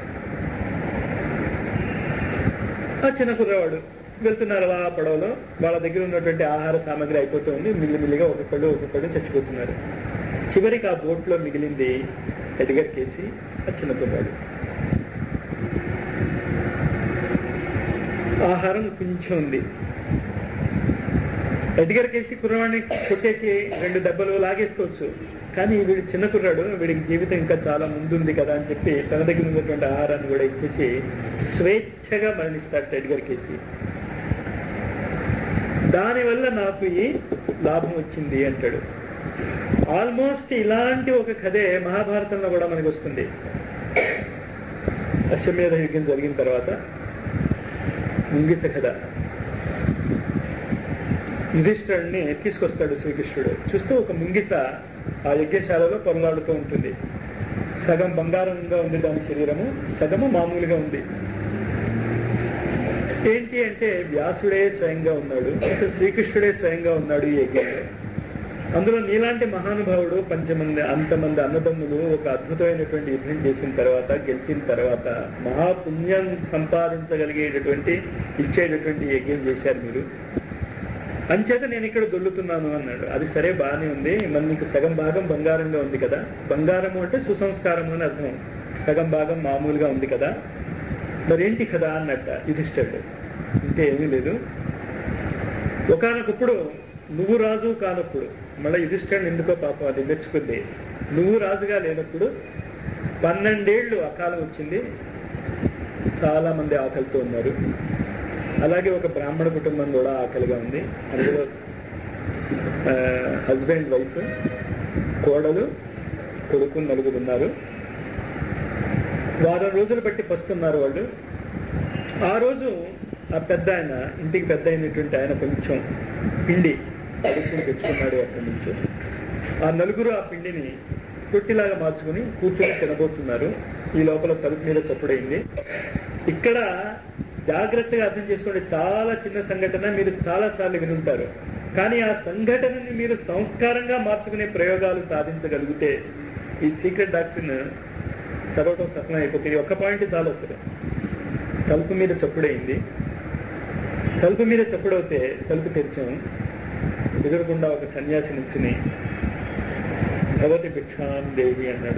ఆ చిన్న కుర్రవాడు వెళ్తున్నారు ఆ పడవలో వాళ్ళ దగ్గర ఉన్నటువంటి ఆహార సామాగ్రి అయిపోతుంది మిల్లిమిల్లిగా ఒక్కొక్కడు ఒక్కొక్కడు చచ్చిపోతున్నారు చివరికి ఆ బోట్లో మిగిలింది ఎడ్గర్ కేసి ఆ చిన్న కుర్రాడు ఆహారం కొంచెం ఉంది ఎడ్గర్ కేసి కుర్రవాడిని కొట్టేసి రెండు దెబ్బలు లాగేసుకోవచ్చు కానీ వీడు చిన్న కుర్రాడు వీడికి జీవితం ఇంకా చాలా ముందుంది కదా అని చెప్పి తన దగ్గర ఉన్నటువంటి ఆహారాన్ని కూడా ఇచ్చేసి స్వేచ్ఛగా మరణిస్తాడు ఎడ్గర్ కేసి దానివల్ల నాకు ఈ లాభం వచ్చింది అంటాడు ఆల్మోస్ట్ ఇలాంటి ఒక కథే మహాభారతంలో కూడా మనకు వస్తుంది అశ్వమేధ యుద్ధం జరిగిన తర్వాత ముంగిస కథ యుధిష్ఠుడిని తీసుకొస్తాడు శ్రీకృష్ణుడు చూస్తే ఒక ముంగిస ఆ యజ్ఞశాలలో పొరలాడుతూ ఉంటుంది సగం బంగారంగా ఉంది దాని శరీరము సగము మామూలుగా ఉంది ఏంటి అంటే వ్యాసుడే స్వయంగా ఉన్నాడు అసలు శ్రీకృష్ణుడే స్వయంగా ఉన్నాడు ఈ యజ్ఞంలో అందులో నీలాంటి మహానుభావుడు పంచమంది అంతమంది అన్నదమ్ములు ఒక అద్భుతమైనటువంటి యుద్ధం చేసిన తర్వాత గెలిచిన తర్వాత మహాపుణ్యం సంపాదించగలిగేటటువంటి ఇచ్చేటటువంటి యజ్ఞం చేశారు మీరు అంచేత నేను ఇక్కడ దొల్లుతున్నాను అన్నాడు అది సరే బాగానే ఉంది మరి నీకు సగం భాగం బంగారంగా ఉంది కదా బంగారము అంటే సుసంస్కారము అని అర్థం సగం భాగం మామూలుగా ఉంది కదా మరేంటి కదా అన్నట్ట యుధిష్ఠుడు అంటే ఏమీ లేదు ఒకనొకప్పుడు నువ్వు రాజు కానప్పుడు మళ్ళీ యుధిష్ఠుడు ఎందుకో పాపం అది మెచ్చుకుంది నువ్వు రాజుగా లేనప్పుడు పన్నెండేళ్లు అకాలం వచ్చింది చాలా మంది ఆకలితో ఉన్నారు అలాగే ఒక బ్రాహ్మణ కుటుంబం కూడా ఆకలిగా ఉంది అందులో హస్బెండ్ వైఫ్ కోడలు కొడుకు నలుగురు ఉన్నారు వారం రోజులు బట్టి పస్తున్నారు వాళ్ళు ఆ రోజు ఆ పెద్ద ఆయన ఇంటికి పెద్ద అయినటువంటి ఆయన కొంచెం పిండి అడుక్కుని తెచ్చుకున్నాడు అక్కడి నుంచి ఆ నలుగురు ఆ పిండిని తొట్టిలాగా మార్చుకుని కూర్చొని తినబోతున్నారు ఈ లోపల తలుపు మీద చప్పుడైంది ఇక్కడ జాగ్రత్తగా అర్థం చేసుకోండి చాలా చిన్న సంఘటన మీరు చాలా సార్లు వినుంటారు కానీ ఆ సంఘటనని మీరు సంస్కారంగా మార్చుకునే ప్రయోగాలు సాధించగలిగితే ఈ సీక్రెట్ డాక్టర్ని చదవటం సఫలం అయిపోతుంది ఒక్క పాయింట్ చాలా వస్తుంది తలుపు మీద చప్పుడైంది తలుపు మీద చప్పుడవుతే తలుపు తెరిచాం ఎదురకుండా ఒక సన్యాసి నుంచుని భగవతి భిక్షాం దేవి అన్నాడు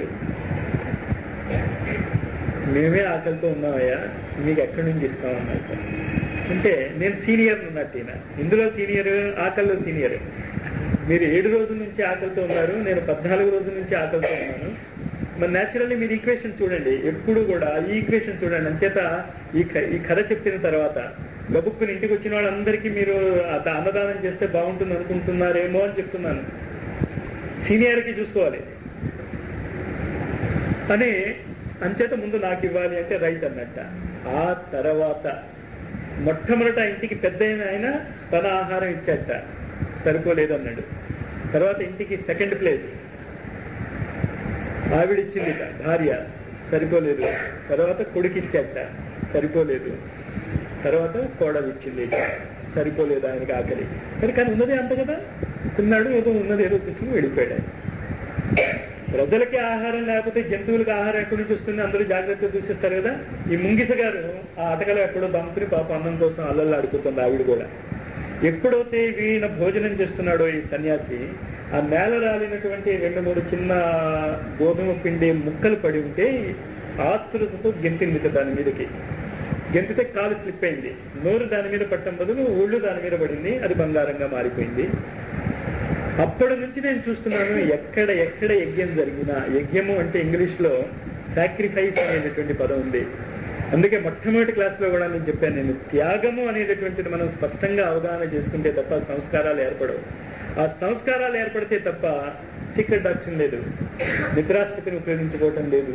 మేమే ఆకలితో ఉన్నామయ్యా మీకు ఎక్కడి నుంచి ఇస్తామన్నారు అంటే నేను సీనియర్ ఉన్నట్టు ఈయన. ఇందులో సీనియర్ ఆకలిలో సీనియర్ మీరు ఏడు రోజుల నుంచి ఆకలితో ఉన్నారు నేను పద్నాలుగు రోజుల నుంచి ఆకలితో ఉన్నాను మరి న్యాచురల్లీ మీరు ఈక్వేషన్ చూడండి ఎప్పుడు కూడా ఈ ఈక్వేషన్ చూడండి అంచేత ఈ క- ఈ కథ చెప్పిన తర్వాత గబుక్కుని ఇంటికి వచ్చిన వాళ్ళందరికీ మీరు ఆ ద- అన్నదానం చేస్తే బాగుంటుంది అనుకుంటున్నారేమో అని చెప్తున్నాను సీనియర్కి చూసుకోవాలి అని అంచేత ముందు నాకు ఇవ్వాలి అంటే రైట్ అన్నట్ట ఆ తర్వాత మొట్టమొదట ఇంటికి పెద్ద అయిన ఆయన తన ఆహారం ఇచ్చాట సరిపోలేదు అన్నాడు తర్వాత ఇంటికి సెకండ్ ప్లేస్ ఆవిడిచ్చింది భార్య సరిపోలేదు తర్వాత కొడుకు ఇచ్చాట సరిపోలేదు తర్వాత కోడలు ఇచ్చింది సరిపోలేదు ఆయనకి ఆకలి మరి కానీ ఉన్నదే అంత కదా తిన్నాడు ఏదో ఉన్నది ఏదో తీసుకుని వెళ్ళిపోయాడు ఆయన. ప్రజలకి ఆహారం లేకపోతే జంతువులకి ఆహారం ఎక్కడి నుంచి వస్తుంది అందరూ జాగ్రత్తగా చూసేస్తారు కదా ఈ ముంగిస గారు ఆ అటకలో ఎక్కడో బంకుని పాప అన్నం కోసం అల్లల్లాడుకుతుంది ఆవిడ కూడా ఎప్పుడైతే వీణ భోజనం చేస్తున్నాడో ఈ సన్యాసి ఆ నేల రాలినటువంటి రెండు మూడు చిన్న గోధుమ పిండి ముక్కలు పడి ఉంటే ఆతృతతో గెంతింది ఇక దాని మీదకి గెంతితే కాలు స్లిప్ అయింది నోరు దాని మీద పట్టడం బదులు ఒళ్ళు దాని మీద పడింది అది బంగారంగా మారిపోయింది అప్పటి నుంచి నేను చూస్తున్నాను ఎక్కడ ఎక్కడ యజ్ఞం జరిగినా యజ్ఞము అంటే ఇంగ్లీష్ లో సాక్రిఫైస్ అనేటటువంటి పదం ఉంది అందుకే మొట్టమొదటి క్లాస్ లో కూడా నేను చెప్పాను నేను త్యాగము అనేటటువంటిది మనం స్పష్టంగా అవగాహన చేసుకుంటే తప్ప సంస్కారాలు ఏర్పడవు ఆ సంస్కారాలు ఏర్పడితే తప్ప సీక్రెట్ డాక్టర్ లేదు నిద్రాస్థితిని ఉపయోగించుకోవటం లేదు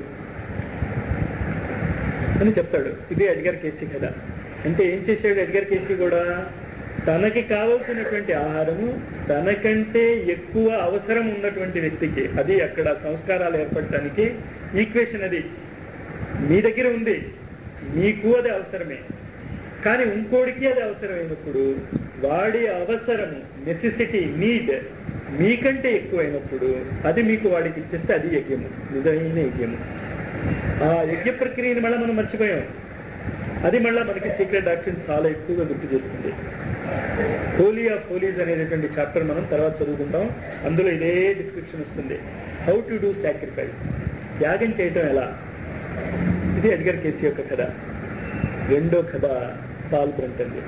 అని చెప్తాడు ఇది అడిగారు కేసీ కదా అంటే ఏం చేశాడు అడిగారు కేసీ కూడా తనకి కావలసినటువంటి ఆహారము తనకంటే ఎక్కువ అవసరం ఉన్నటువంటి వ్యక్తికి అది అక్కడ సంస్కారాలు ఏర్పడటానికి ఈక్వేషన్ అది మీ దగ్గర ఉంది మీకు అది అవసరమే కానీ ఇంకోడికి అది అవసరమైనప్పుడు వాడి అవసరము నెసెసిటీ నీడ్ మీకంటే ఎక్కువైనప్పుడు అది మీకు వాడికి ఇచ్చేస్తే అది యజ్ఞము నిజమైన యజ్ఞము ఆ యజ్ఞ ప్రక్రియని మళ్ళీ మనం మర్చిపోయాం అది మళ్ళీ మనకి సీక్రెట్ డాక్టర్ చాలా ఎక్కువగా గుర్తు చేస్తుంది హోలీ ఆఫ్ హోలీస్ అనేటటువంటి చాప్టర్ మనం తర్వాత చదువుకుంటాం అందులో ఇదే డిస్క్రిప్షన్ వస్తుంది హౌ టు డూ సాక్రిఫైస్ త్యాగం చేయటం ఎలా ఇది ఎడ్గర్ కేసీ యొక్క కథ రెండో కథ పాల్ బ్రంటన్ది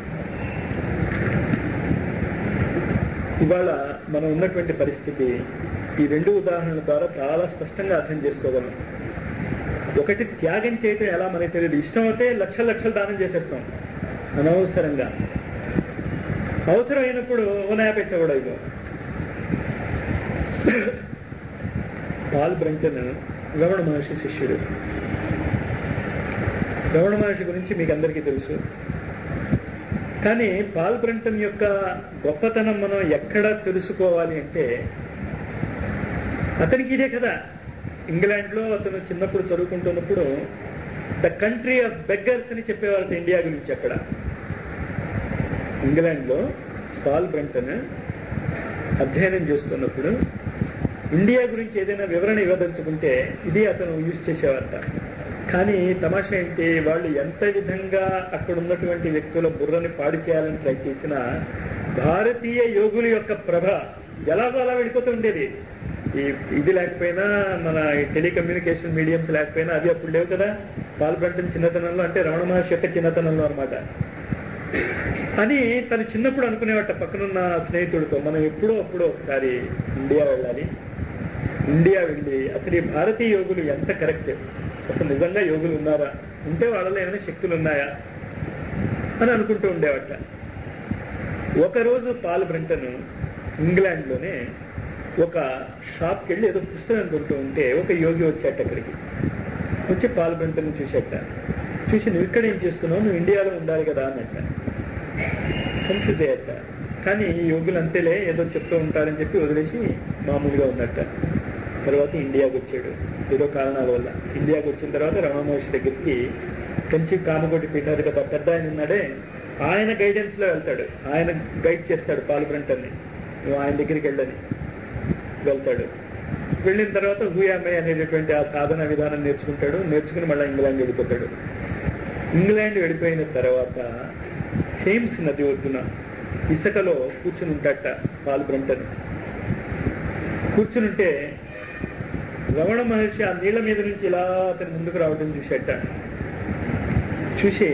ఇవాళ మనం ఉన్నటువంటి పరిస్థితి ఈ రెండు ఉదాహరణల ద్వారా చాలా స్పష్టంగా అర్థం చేసుకోగలం ఒకటి త్యాగం చేయటం ఎలా మనకి తెలియదు ఇష్టం అయితే లక్షల లక్షలు దానం చేసేస్తాం అనవసరంగా అవసరమైనప్పుడు ఓ నయా పైసా కూడా ఇవ్వం పాల్ బ్రంటన్ రమణ మహర్షి శిష్యుడు రమణ మహర్షి గురించి మీకు అందరికీ తెలుసు కానీ పాల్ బ్రంటన్ యొక్క గొప్పతనం మనం ఎక్కడ తెలుసుకోవాలి అంటే అతనికి ఇదే కదా ఇంగ్లాండ్ లో అతను చిన్నప్పుడు చదువుకుంటున్నప్పుడు ద కంట్రీ ఆఫ్ బెగ్గర్స్ అని చెప్పేవారు ఇండియా గురించి అక్కడ ఇంగ్లాండ్ లో పాల్ బ్రంటన్ అధ్యయనం చేస్తున్నప్పుడు ఇండియా గురించి ఏదైనా వివరణ ఇవ్వదలుచుకుంటే ఇది అతను యూజ్ చేసేవారట కానీ తమాషా ఏంటి వాళ్ళు ఎంత విధంగా అక్కడ ఉన్నటువంటి వ్యక్తుల బుర్రని పాడు చేయాలని ట్రై చేసినా భారతీయ యోగుల యొక్క ప్రభ ఎలాగో అలా వెళ్ళిపోతూ ఉండేది ఈ ఇది లేకపోయినా మన టెలికమ్యూనికేషన్ మీడియంస్ లేకపోయినా అది అప్పుడు లేవు కదా పాల్పంటం చిన్నతనంలో అంటే రమణ మహర్షి యొక్క చిన్నతనంలో అనమాట అని తను చిన్నప్పుడు అనుకునేవాట పక్కనున్న స్నేహితుడితో మనం ఎప్పుడో అప్పుడో ఒకసారి ఇండియా వెళ్ళాలి ఇండియా వెళ్ళి అసలు ఈ భారతీయ యోగులు ఎంత కరెక్ట్ అసలు నిజంగా యోగులు ఉన్నారా ఉంటే వాళ్ళలో ఏమైనా శక్తులు ఉన్నాయా అని అనుకుంటూ ఉండేవట ఒకరోజు పాల్ బ్రంటన్ ఇంగ్లాండ్లోనే ఒక షాప్కి వెళ్ళి ఏదో పుస్తకం కొంటూ ఉంటే ఒక యోగి వచ్చాట అక్కడికి వచ్చి పాల్ బ్రంటన్ చూసేట చూసి నువ్వు ఇక్కడ ఏం చేస్తున్నావు నువ్వు ఇండియాలో ఉండాలి కదా అన్నట్ట కన్ఫ్యూజ్ అయ్యట కానీ ఈ యోగులు అంతేలే ఏదో చెప్తూ ఉంటారని చెప్పి వదిలేసి మామూలుగా ఉన్నట్ట తర్వాత ఇండియాకి వచ్చాడు ఏదో కారణాల వల్ల ఇండియాకి వచ్చిన తర్వాత రమణ మహర్షి దగ్గరికి కంచి కామగొడ్డి పీఠారు కదా పెద్ద ఆయన ఉన్నాడే ఆయన గైడెన్స్ లో వెళ్తాడు ఆయన గైడ్ చేస్తాడు పాల్బ్రంటన్ని నువ్వు ఆయన దగ్గరికి వెళ్ళని వెళ్తాడు వెళ్ళిన తర్వాత హూయామే అనేటటువంటి ఆ సాధన విధానం నేర్చుకుంటాడు నేర్చుకుని మళ్ళీ ఇంగ్లాండ్ వెళ్ళిపోతాడు ఇంగ్లాండ్ వెళ్ళిపోయిన తర్వాత థేమ్స్ నది ఒడ్డున ఇసుకలో కూర్చుని ఉంటాట పాల్ బ్రంటన్ కూర్చునుంటే రమణ మహర్షి ఆ నీళ్ల మీద నుంచి ఇలా అతని ముందుకు రావడం చూసేట చూసి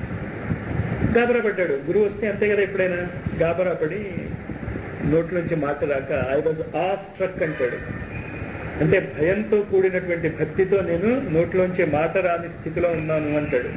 గాబరా పడ్డాడు గురువు వస్తే అంతే కదా ఎప్పుడైనా గాబరా పడి నోట్లోంచి మాట రాక ఐ వాజ్ ఆ స్ట్రక్ అంటాడు అంటే భయంతో కూడినటువంటి భక్తితో నేను నోట్లోంచి మాట రాని స్థితిలో ఉన్నాను అంటాడు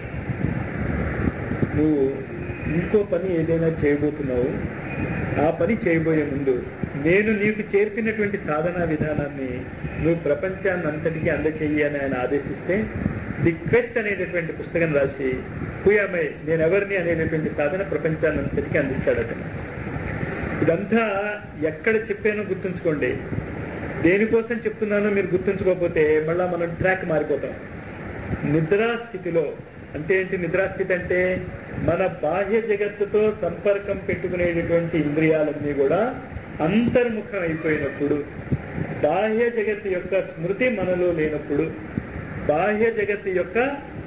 నువ్వు ఇంకో పని ఏదైనా చేయబోతున్నావు ఆ పని చేయబోయే ముందు నేను నీకు చేర్పినటువంటి సాధనా విధానాన్ని నువ్వు ప్రపంచాన్ని అంతటికీ అందచేయి అని ఆయన ఆదేశిస్తే ది క్వెస్ట్ అనేటటువంటి పుస్తకం రాసి హుయామై నేను ఎవరిని అనేటటువంటి సాధన ప్రపంచాన్ని అంతటికీ అందిస్తాడు అతను ఇదంతా ఎక్కడ చెప్పానో గుర్తుంచుకోండి దేనికోసం చెప్తున్నానో మీరు గుర్తుంచుకోకపోతే మళ్ళా మనం ట్రాక్ మారిపోతాం నిద్రా స్థితిలో అంటే ఏంటి నిద్రాస్థితి అంటే మన బాహ్య జగత్తుతో సంపర్కం పెట్టుకునేటటువంటి ఇంద్రియాలన్నీ కూడా అంతర్ముఖం అయిపోయినప్పుడు బాహ్య జగత్తు యొక్క స్మృతి మనలో లేనప్పుడు బాహ్య జగత్తు యొక్క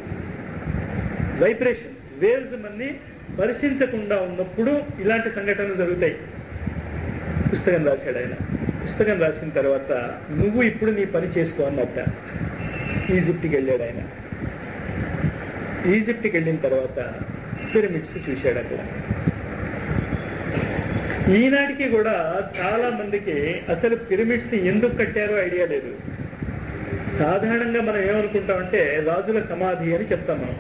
వైబ్రేషన్స్ వేవ్స్ మనని స్పర్శించకుండా ఉన్నప్పుడు ఇలాంటి సంఘటనలు జరుగుతాయి పుస్తకం రాశాడు ఆయన పుస్తకం రాసిన తర్వాత నువ్వు ఇప్పుడు నీ పని చేసుకో అన్నట్ట ఈజిప్ట్కి వెళ్ళాడు ఆయన ఈజిప్ట్కి వెళ్ళిన తర్వాత పిరమిడ్స్ చూశాడు అక్కడ ఈనాటికి కూడా చాలా మందికి అసలు పిరమిడ్స్ ఎందుకు కట్టారో ఐడియా లేదు సాధారణంగా మనం ఏమనుకుంటామంటే రాజుల సమాధి అని చెప్తాం మనం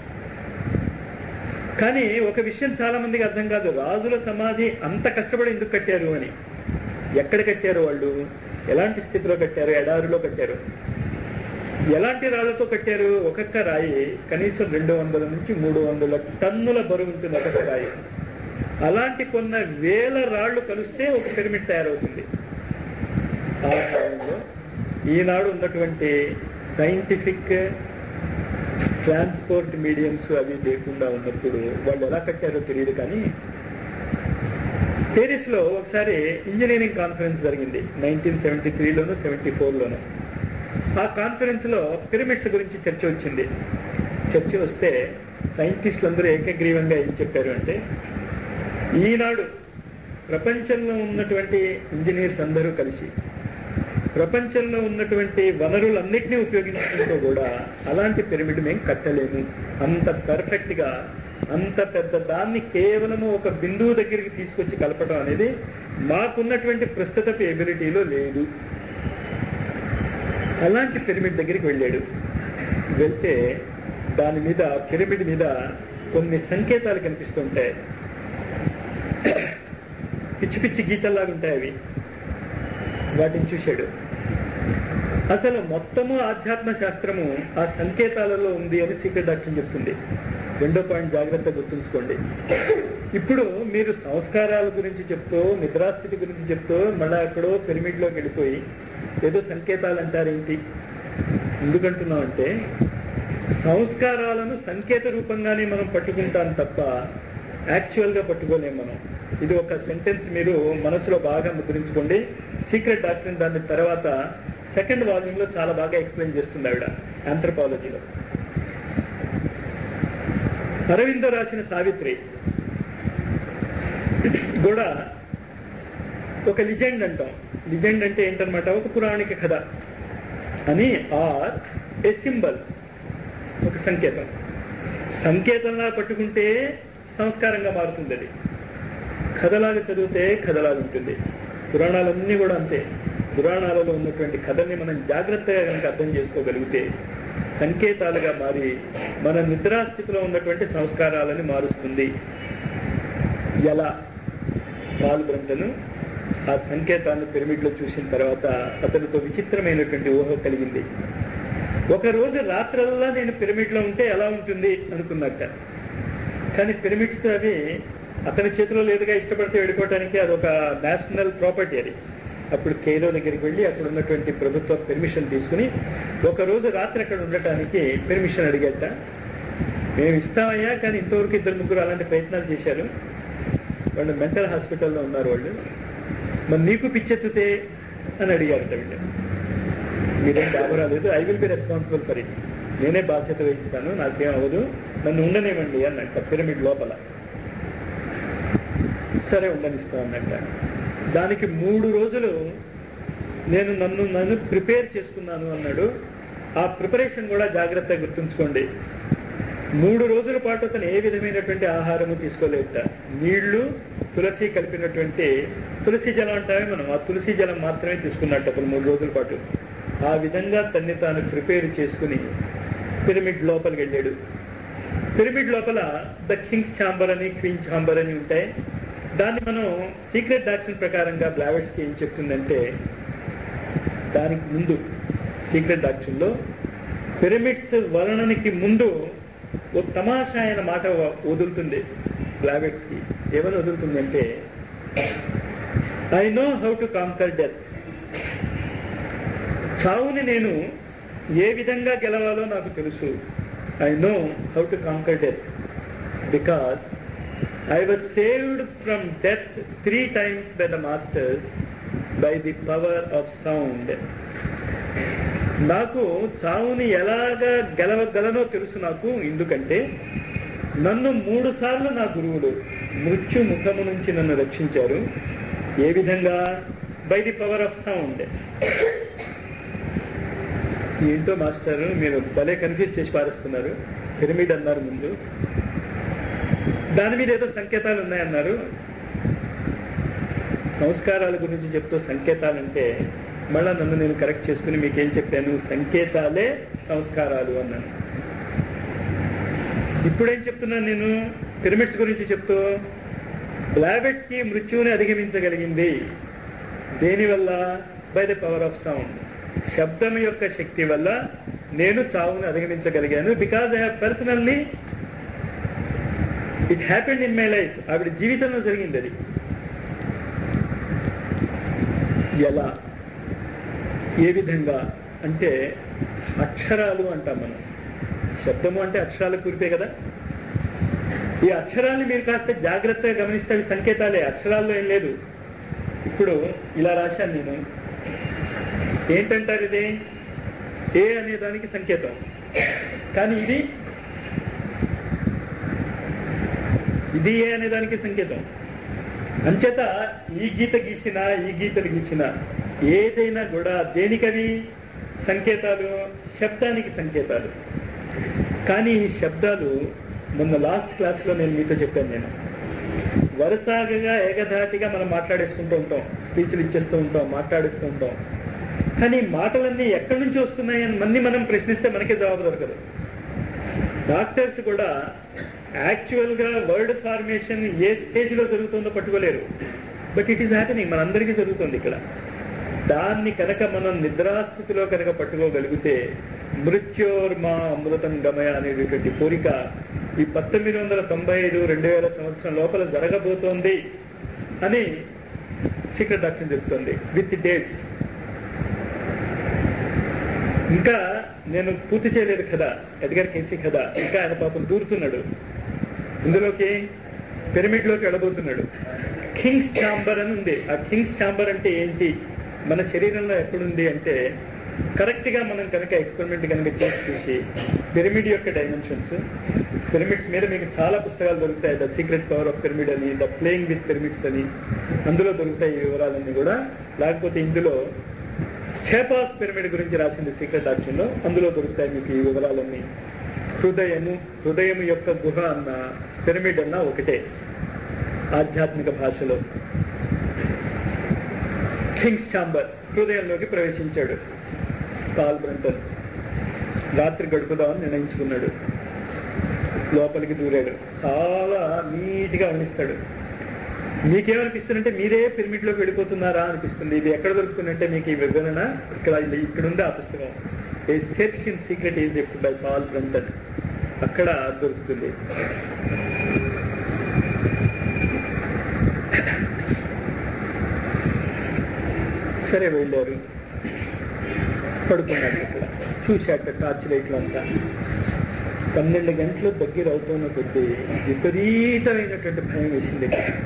కానీ ఒక విషయం చాలా మందికి అర్థం కాదు రాజుల సమాధి అంత కష్టపడి ఎందుకు కట్టారు అని ఎక్కడ కట్టారు వాళ్ళు ఎలాంటి స్థితిలో కట్టారు ఎడారిలో కట్టారు ఎలాంటి రాళ్లతో కట్టారు ఒక్కొక్క రాయి కనీసం రెండు వందల నుంచి మూడు వందల టన్నుల బరువు ఉంటుంది ఒక్కొక్క రాయి అలాంటి కొన్న వేల రాళ్లు కలిస్తే ఒక పిరమిడ్ తయారవుతుంది ఆ కాలంలో ఈనాడు ఉన్నటువంటి సైంటిఫిక్ ట్రాన్స్పోర్ట్ మీడియంస్ అవి లేకుండా ఉన్నప్పుడు వాళ్ళు ఎలా కట్టారో తెలియదు కానీ పేరిస్ లో ఒకసారి ఇంజనీరింగ్ కాన్ఫరెన్స్ జరిగింది నైన్టీన్ సెవెంటీ త్రీలోను సెవెంటీ ఫోర్లోను ఆ కాన్ఫరెన్స్ లో పిరమిడ్స్ గురించి చర్చ వచ్చింది చర్చ వస్తే సైంటిస్టులు అందరూ ఏకగ్రీవంగా ఏం చెప్పారు అంటే ఈనాడు ప్రపంచంలో ఉన్నటువంటి ఇంజనీర్స్ అందరూ కలిసి ప్రపంచంలో ఉన్నటువంటి వనరులన్నింటినీ ఉపయోగించుకుంటూ కూడా అలాంటి పిరమిడ్ మేము కట్టలేము అంత పర్ఫెక్ట్ గా అంత పెద్ద దాన్ని కేవలము ఒక బిందువు దగ్గరికి తీసుకొచ్చి కలపడం అనేది మాకున్నటువంటి ప్రస్తుతపు ఎబిలిటీలో లేదు అలాంటి పిరమిడ్ దగ్గరికి వెళ్ళాడు వెళ్తే దాని మీద పిరమిడ్ మీద కొన్ని సంకేతాలు కనిపిస్తుంటాయి పిచ్చి పిచ్చి గీతల్లాగా ఉంటాయి అవి వాటిని చూశాడు అసలు మొత్తము ఆధ్యాత్మ శాస్త్రము ఆ సంకేతాలలో ఉంది అని సీక్రెట్ డాక్టర్ చెప్తుంది రెండో పాయింట్ జాగ్రత్త గుర్తుంచుకోండి ఇప్పుడు మీరు సంస్కారాల గురించి చెప్తూ నిద్రాస్థితి గురించి చెప్తూ మళ్ళా ఎక్కడో పిరమిడ్లోకి వెళ్ళిపోయి ఏదో సంకేతాలు అంటారేంటి ఎందుకంటున్నాం అంటే సంస్కారాలను సంకేత రూపంగానే మనం పట్టుకుంటాం తప్ప యాక్చువల్ గా పట్టుకోలేం మనం ఇది ఒక సెంటెన్స్ మీరు మనసులో బాగా ముద్రించుకోండి సీక్రెట్ డాక్టర్ దాని తర్వాత సెకండ్ వాల్యూమ్ లో చాలా బాగా ఎక్స్ప్లెయిన్ చేస్తుంది ఆవిడ ఆంథ్రపాలజీలో అరవిందో రాసిన సావిత్రి కూడా ఒక లిజెండ్ అంటాం లిజెండ్ అంటే ఏంటనమాట ఒక పురాణిక కథ అని ఆర్ ఏ సింబల్ ఒక సంకేతం సంకేతంలా పట్టుకుంటే సంస్కారంగా మారుతుంది అది కథలాగా చదివితే కథలాగా ఉంటుంది పురాణాలన్నీ కూడా అంతే పురాణాలలో ఉన్నటువంటి కథల్ని మనం జాగ్రత్తగా కనుక అర్థం చేసుకోగలిగితే సంకేతాలుగా మారి మన నిద్రాస్థితిలో ఉన్నటువంటి సంస్కారాలని మారుస్తుంది ఎలా పాల్ బ్రంటను ఆ సంకేతాన్ని పిరమిడ్ లో చూసిన తర్వాత అతనికి ఒక విచిత్రమైనటువంటి ఊహ కలిగింది ఒక రోజు రాత్రల్లా నేను పిరమిడ్ లో ఉంటే ఎలా ఉంటుంది అనుకున్నట్ట కానీ పిరమిడ్స్ అవి అతని చేతిలో లేదుగా ఇష్టపడితే వెళ్ళిపోవడానికి అది ఒక నేషనల్ ప్రాపర్టీ అది అప్పుడు కేరో దగ్గరికి వెళ్ళి అక్కడ ఉన్నటువంటి ప్రభుత్వ పెర్మిషన్ తీసుకుని ఒక రోజు రాత్రి అక్కడ ఉండటానికి పెర్మిషన్ అడిగట మేము ఇస్తామయ్యా కానీ ఇంతవరకు ఇద్దరు ముగ్గురు అలాంటి ప్రయత్నాలు చేశారు వాళ్ళు మెంటల్ హాస్పిటల్లో ఉన్నారు వాళ్ళు మరి నీకు పిచ్చెత్తుతే అని అడిగారట వీళ్ళు మీరేం బాబురాలేదు I will be responsible for it నేనే బాధ్యత వహిస్తాను నాకేం అవ్వదు నన్ను ఉండనివ్వండి అన్నట్ట పిరమిడ్ లోపల సరే ఉండనిస్తా అన్నట్ట దానికి మూడు రోజులు నేను నన్ను నన్ను ప్రిపేర్ చేసుకున్నాను అన్నాడు ఆ ప్రిపరేషన్ కూడా జాగ్రత్తగా గుర్తుంచుకోండి మూడు రోజుల పాటు అతను ఏ విధమైనటువంటి ఆహారము తీసుకోలేట నీళ్లు తులసి కలిపినటువంటి తులసి జలం అంటామే మనం ఆ తులసి జలం మాత్రమే తీసుకున్నట్టు అతను మూడు రోజుల పాటు ఆ విధంగా తన్ని తాను ప్రిపేర్ చేసుకుని పిరమిడ్ లోపలికి వెళ్ళాడు పిరమిడ్ లోపల ద కింగ్స్ ఛాంబర్ అని క్వీన్ ఛాంబర్ అని ఉంటాయి దాన్ని మనం సీక్రెట్ డాక్టర్ ప్రకారంగా బ్లావెట్స్కి ఏం చెప్తుందంటే దానికి ముందు సీక్రెట్ డాక్టర్లో పిరమిడ్స్ వర్ణనకి ముందు ఓ తమాషా అయిన మాట వ- వదులుతుంది బ్లావెట్స్ కి ఏమని వదులుతుందంటే I know how to conquer death చావుని నేను ఏ విధంగా గెలవాలో నాకు తెలుసు I know how to conquer death because I was saved from death three times by the masters by the power of sound నాకు చావుని ఎలాగా గెలవగలనో తెలుసు నాకు ఎందుకంటే నన్ను మూడు సార్లు నా గురువులు మృత్యు ముఖము నుంచి నన్ను రక్షించారు ఏ విధంగా by the power of sound ఏంటో మాస్టర్ మీరు భలే కన్ఫ్యూజ్ చేసి పారేస్తున్నారు పిరమిడ్ అన్నారు ముందు దాని మీద ఏదో సంకేతాలు ఉన్నాయన్నారు సంస్కారాల గురించి చెప్తూ సంకేతాలంటే మళ్ళా నన్ను నేను కరెక్ట్ చేసుకుని మీకేం చెప్పాను సంకేతాలే సంస్కారాలు అన్నాను ఇప్పుడేం చెప్తున్నాను నేను పిరమిడ్స్ గురించి చెప్తూ బ్లాబెట్స్ కి మృత్యువుని అధిగమించగలిగింది దేనివల్ల by the power of sound శబ్దం యొక్క శక్తి వల్ల నేను చావుని అధిగమించగలిగాను because I have personally it happened in my life ఆవిడ జీవితంలో జరిగింది అది ఎలా ఏ విధంగా అంటే అక్షరాలు అంటాం మనం శబ్దము అంటే అక్షరాలు కురిపే కదా ఈ అక్షరాన్ని మీరు కాస్త జాగ్రత్తగా గమనిస్తే అవి సంకేతాలే అక్షరాల్లో ఏం లేదు ఇప్పుడు ఇలా రాశాను నేను ఏంటంటారు ఇది ఏ అనే దానికి సంకేతం కానీ ఇది ఇది ఏ అనే దానికి సంకేతం అంచేత ఈ గీత గీసిన ఈ గీతలు గీసిన ఏదైనా కూడా దేనికవి సంకేతాలు శబ్దానికి సంకేతాలు కానీ ఈ శబ్దాలు మొన్న లాస్ట్ క్లాస్లో నేను మీతో చెప్పాను నేను వరుసగా ఏకధాటిగా మనం మాట్లాడేసుకుంటూ ఉంటాం స్పీచ్లు ఇచ్చేస్తూ ఉంటాం మాట్లాడేస్తూ ఉంటాం కానీ ఈ మాటలన్నీ ఎక్కడి నుంచి వస్తున్నాయి అని మన్ని మనం ప్రశ్నిస్తే మనకే జవాబు దొరకదు డాక్టర్స్ కూడా యాక్చువల్ గా వర్డ్ ఫార్మేషన్ ఏ స్టేజ్ లో జరుగుతుందో పట్టుకోలేరు బట్ ఇట్ ఈస్ హ్యాపెనింగ్ మనందరికీ జరుగుతుంది ఇక్కడ దాన్ని కనుక మనం నిద్రాస్థితిలో కనుక పట్టుకోగలిగితే మృత్యోర్మా అమృతం గమయ అనేటటువంటి కోరిక ఈ పంతొమ్మిది వందల తొంభై ఐదు రెండు వేల సంవత్సరం లోపల జరగబోతోంది అని సీక్రెట్ డాక్టర్ చెప్తుంది విత్ డేట్స్ ఇంకా నేను పూర్తి చేయలేదు కదా ఎడ్గర్ కేసీ కదా ఇంకా ఆయన పాపం దూరుతున్నాడు ఇందులోకి పిరమిడ్ లోకి వెళ్ళబోతున్నాడు కింగ్స్ ఛాంబర్ అని ఉంది ఆ కింగ్స్ ఛాంబర్ అంటే ఏంటి మన శరీరంలో ఎక్కడుంది అంటే కరెక్ట్ గా మనం కనుక ఎక్స్పెరిమెంట్ కనుక చేసి చూసి పిరమిడ్ యొక్క డైమెన్షన్స్ పిరమిడ్స్ మీద మీకు చాలా పుస్తకాలు దొరుకుతాయి the secret power of pyramid అని ద ప్లేయింగ్ విత్ పిరమిడ్స్ అని అందులో దొరుకుతాయి ఈ వివరాలన్నీ కూడా లేకపోతే ఇందులో చేపాస్ పిరమిడ్ గురించి రాసింది సీక్రెట్ ఆప్షన్లో అందులో దొరుకుతాయి మీకు ఈ వివరాలన్నీ హృదయము హృదయము యొక్క గుహ అన్న పిరమిడ్ అన్న ఒకటే ఆధ్యాత్మిక భాషలో కింగ్స్ ఛాంబర్ హృదయంలోకి ప్రవేశించాడు పాల్ బ్రంటన్ రాత్రి గడుపుదామని నిర్ణయించుకున్నాడు లోపలికి దూరాడు చాలా నీట్గా అనిపిస్తాడు మీకేమనిపిస్తుందంటే మీరే పిరమిడ్ లోకి వెళ్ళిపోతున్నారా అనిపిస్తుంది ఇది ఎక్కడ దొరుకుతుందంటే మీకు ఈ వివరణ ఇక్కడ ఇక్కడ ఉంది ఆ పుస్తకం ఏ సెర్చ్ ఇన్ సీక్రెట్ ఈజ్ ఎప్పుడు బై పాల్ బ్రంటన్ అక్కడ దొరుకుతుంది సరే వెళ్ళారు పడుకున్నాడు ఇక్కడ చూశాట టార్చ్ లైట్లు అంతా పన్నెండు గంటలు దగ్గర అవుతున్న కొద్దీ విపరీతమైనటువంటి భయం వేసింది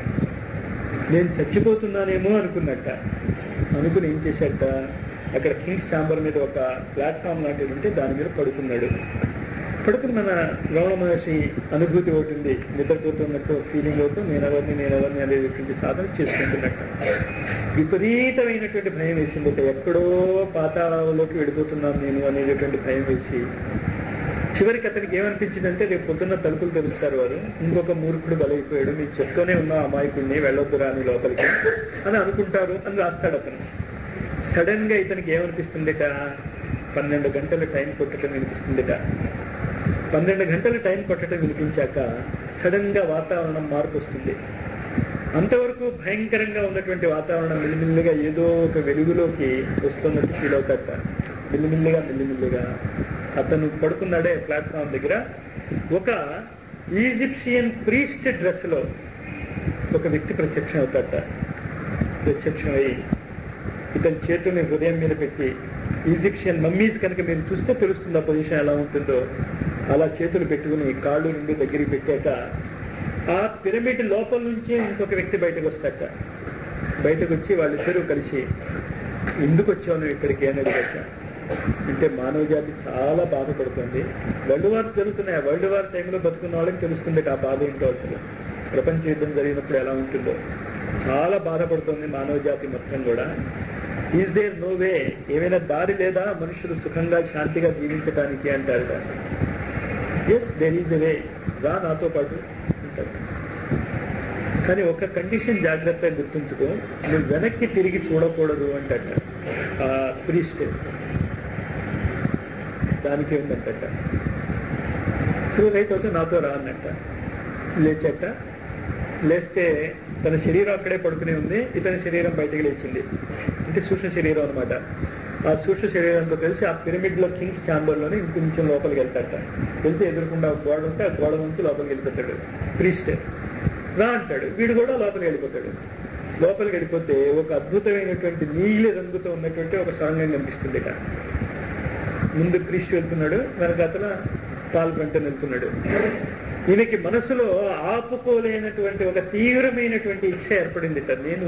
నేను చచ్చిపోతున్నానేమో అనుకున్నట్ట అనుకుని ఏం చేశాట అక్కడ కింగ్స్ ఛాంబర్ మీద ఒక ప్లాట్ఫామ్ లాంటిది ఉంటే దాని మీద పడుకున్నాడు పడుకుని మన రమణ మహర్షి అనుభూతి ఒకటి ఉంది నిద్రపోతున్నట్టు ఫీలింగ్ అవుతూ నేను ఎవరిని నేను ఎవరిని అనేటువంటి సాధన చేసుకుంటున్నట్టు విపరీతమైనటువంటి భయం వేసింది ఎక్కడో పాతాళంలోకి వెళ్ళిపోతున్నాను నేను అనేటటువంటి భయం వేసి చివరికి అతనికి ఏమనిపించిందంటే రేపు పొద్దున్న తలుపులు తెరుస్తారు వారు ఇంకొక మూర్ఖుడు బలైపోయాడు మీకు చెప్తూనే ఉన్న అమాయకుడిని వెళ్ళొద్దు రాని లోపలికి అని అనుకుంటారు అని రాస్తాడు అతను సడన్ గా ఇతనికి ఏమనిపిస్తుందిట పన్నెండు గంటల టైం కొట్టడం వినిపిస్తుందిట పన్నెండు గంటల టైం కొట్టడం వినిపించాక సడన్ గా వాతావరణం మార్పు వస్తుంది అంతవరకు భయంకరంగా ఉన్నటువంటి వాతావరణం మెల్లిమెల్లిగా ఏదో ఒక వెలుగులోకి వస్తున్నట్టు ఫీల్ అవుతాట మెల్లిమెల్లిగా మెల్లిమెల్లిగా అతను పడుకున్నాడే ప్లాట్ఫామ్ దగ్గర ఒక ఈజిప్షియన్ ప్రీస్ట్ డ్రెస్ లో ఒక వ్యక్తి ప్రత్యక్షం అవుతాట ప్రత్యక్షం అయి ఇతని చేతుల్ని హృదయం మీద పెట్టి ఈజిప్షియన్ మమ్మీస్ కనుక మీరు చూస్తే తెలుస్తుంది ఆ పొజిషన్ ఎలా ఉంటుందో అలా చేతులు పెట్టుకుని కాళ్ళు రెండు దగ్గరికి పెట్టాక ఆ పిరమిడ్ లోపల నుంచి ఇంకొక వ్యక్తి బయటకు వస్తాట బయటకు వచ్చి వాళ్ళిద్దరూ కలిసి ఎందుకు వచ్చావు నువ్వు ఇక్కడికి అని అడిగాక అంటే మానవ జాతి చాలా బాధపడుతుంది వరల్డ్ వార్ జరుగుతున్నాయి వరల్డ్ వార్ టైంలో బతుకున్న వాళ్ళకి తెలుస్తుంది ఆ బాధ ఏంటో అసలు ప్రపంచ యుద్ధం జరిగినప్పుడు ఎలా ఉంటుందో చాలా బాధపడుతుంది మానవ జాతి మొత్తం కూడా ఈజ్ దేర్ నో వే ఏమైనా దారి లేదా మనుషులు సుఖంగా శాంతిగా జీవించడానికి అంటారు ఎస్ దేర్ ఈజ్ వే రా నాతో పాటు అంటారు కానీ ఒక కండిషన్ జాగ్రత్తగా గుర్తుంచుకో నువ్వు వెనక్కి తిరిగి చూడకూడదు అంటట ఆ ప్రీస్ట్ దానికి ఏంటంట సో రైట్ అవుతే నాతో రా అన్నట్ట లేచట లేస్తే తన శరీరం అక్కడే పడుకునే ఉంది ఇతని శరీరం బయటకు లేచింది అంటే సూక్ష్మ శరీరం అనమాట ఆ సూక్ష్మ శరీరంతో కలిసి ఆ పిరమిడ్ లో కింగ్స్ ఛాంబర్ లోనే ఇంకొంచెం లోపలికి వెళ్తాట వెళ్తే ఎదురుకుండా ఒక గోడ ఉంటే ఆ గోడ నుంచి లోపలికి వెళ్ళిపోతాడు ప్రీస్ట్ రా అంటాడు వీడు కూడా లోపలికి వెళ్ళిపోతాడు లోపలికి వెళ్ళిపోతే ఒక అద్భుతమైనటువంటి నీలి రంగుతో ఉన్నటువంటి ఒక సొరంగం కనిపిస్తుంది ఇక్కడ ముందు క్రీస్తు వెళ్తున్నాడు వెనకాతల పాల్గొంటని వెళ్తున్నాడు ఈయనకి మనసులో ఆపుకోలేనటువంటి ఒక తీవ్రమైనటువంటి ఇచ్చ ఏర్పడింది సార్ నేను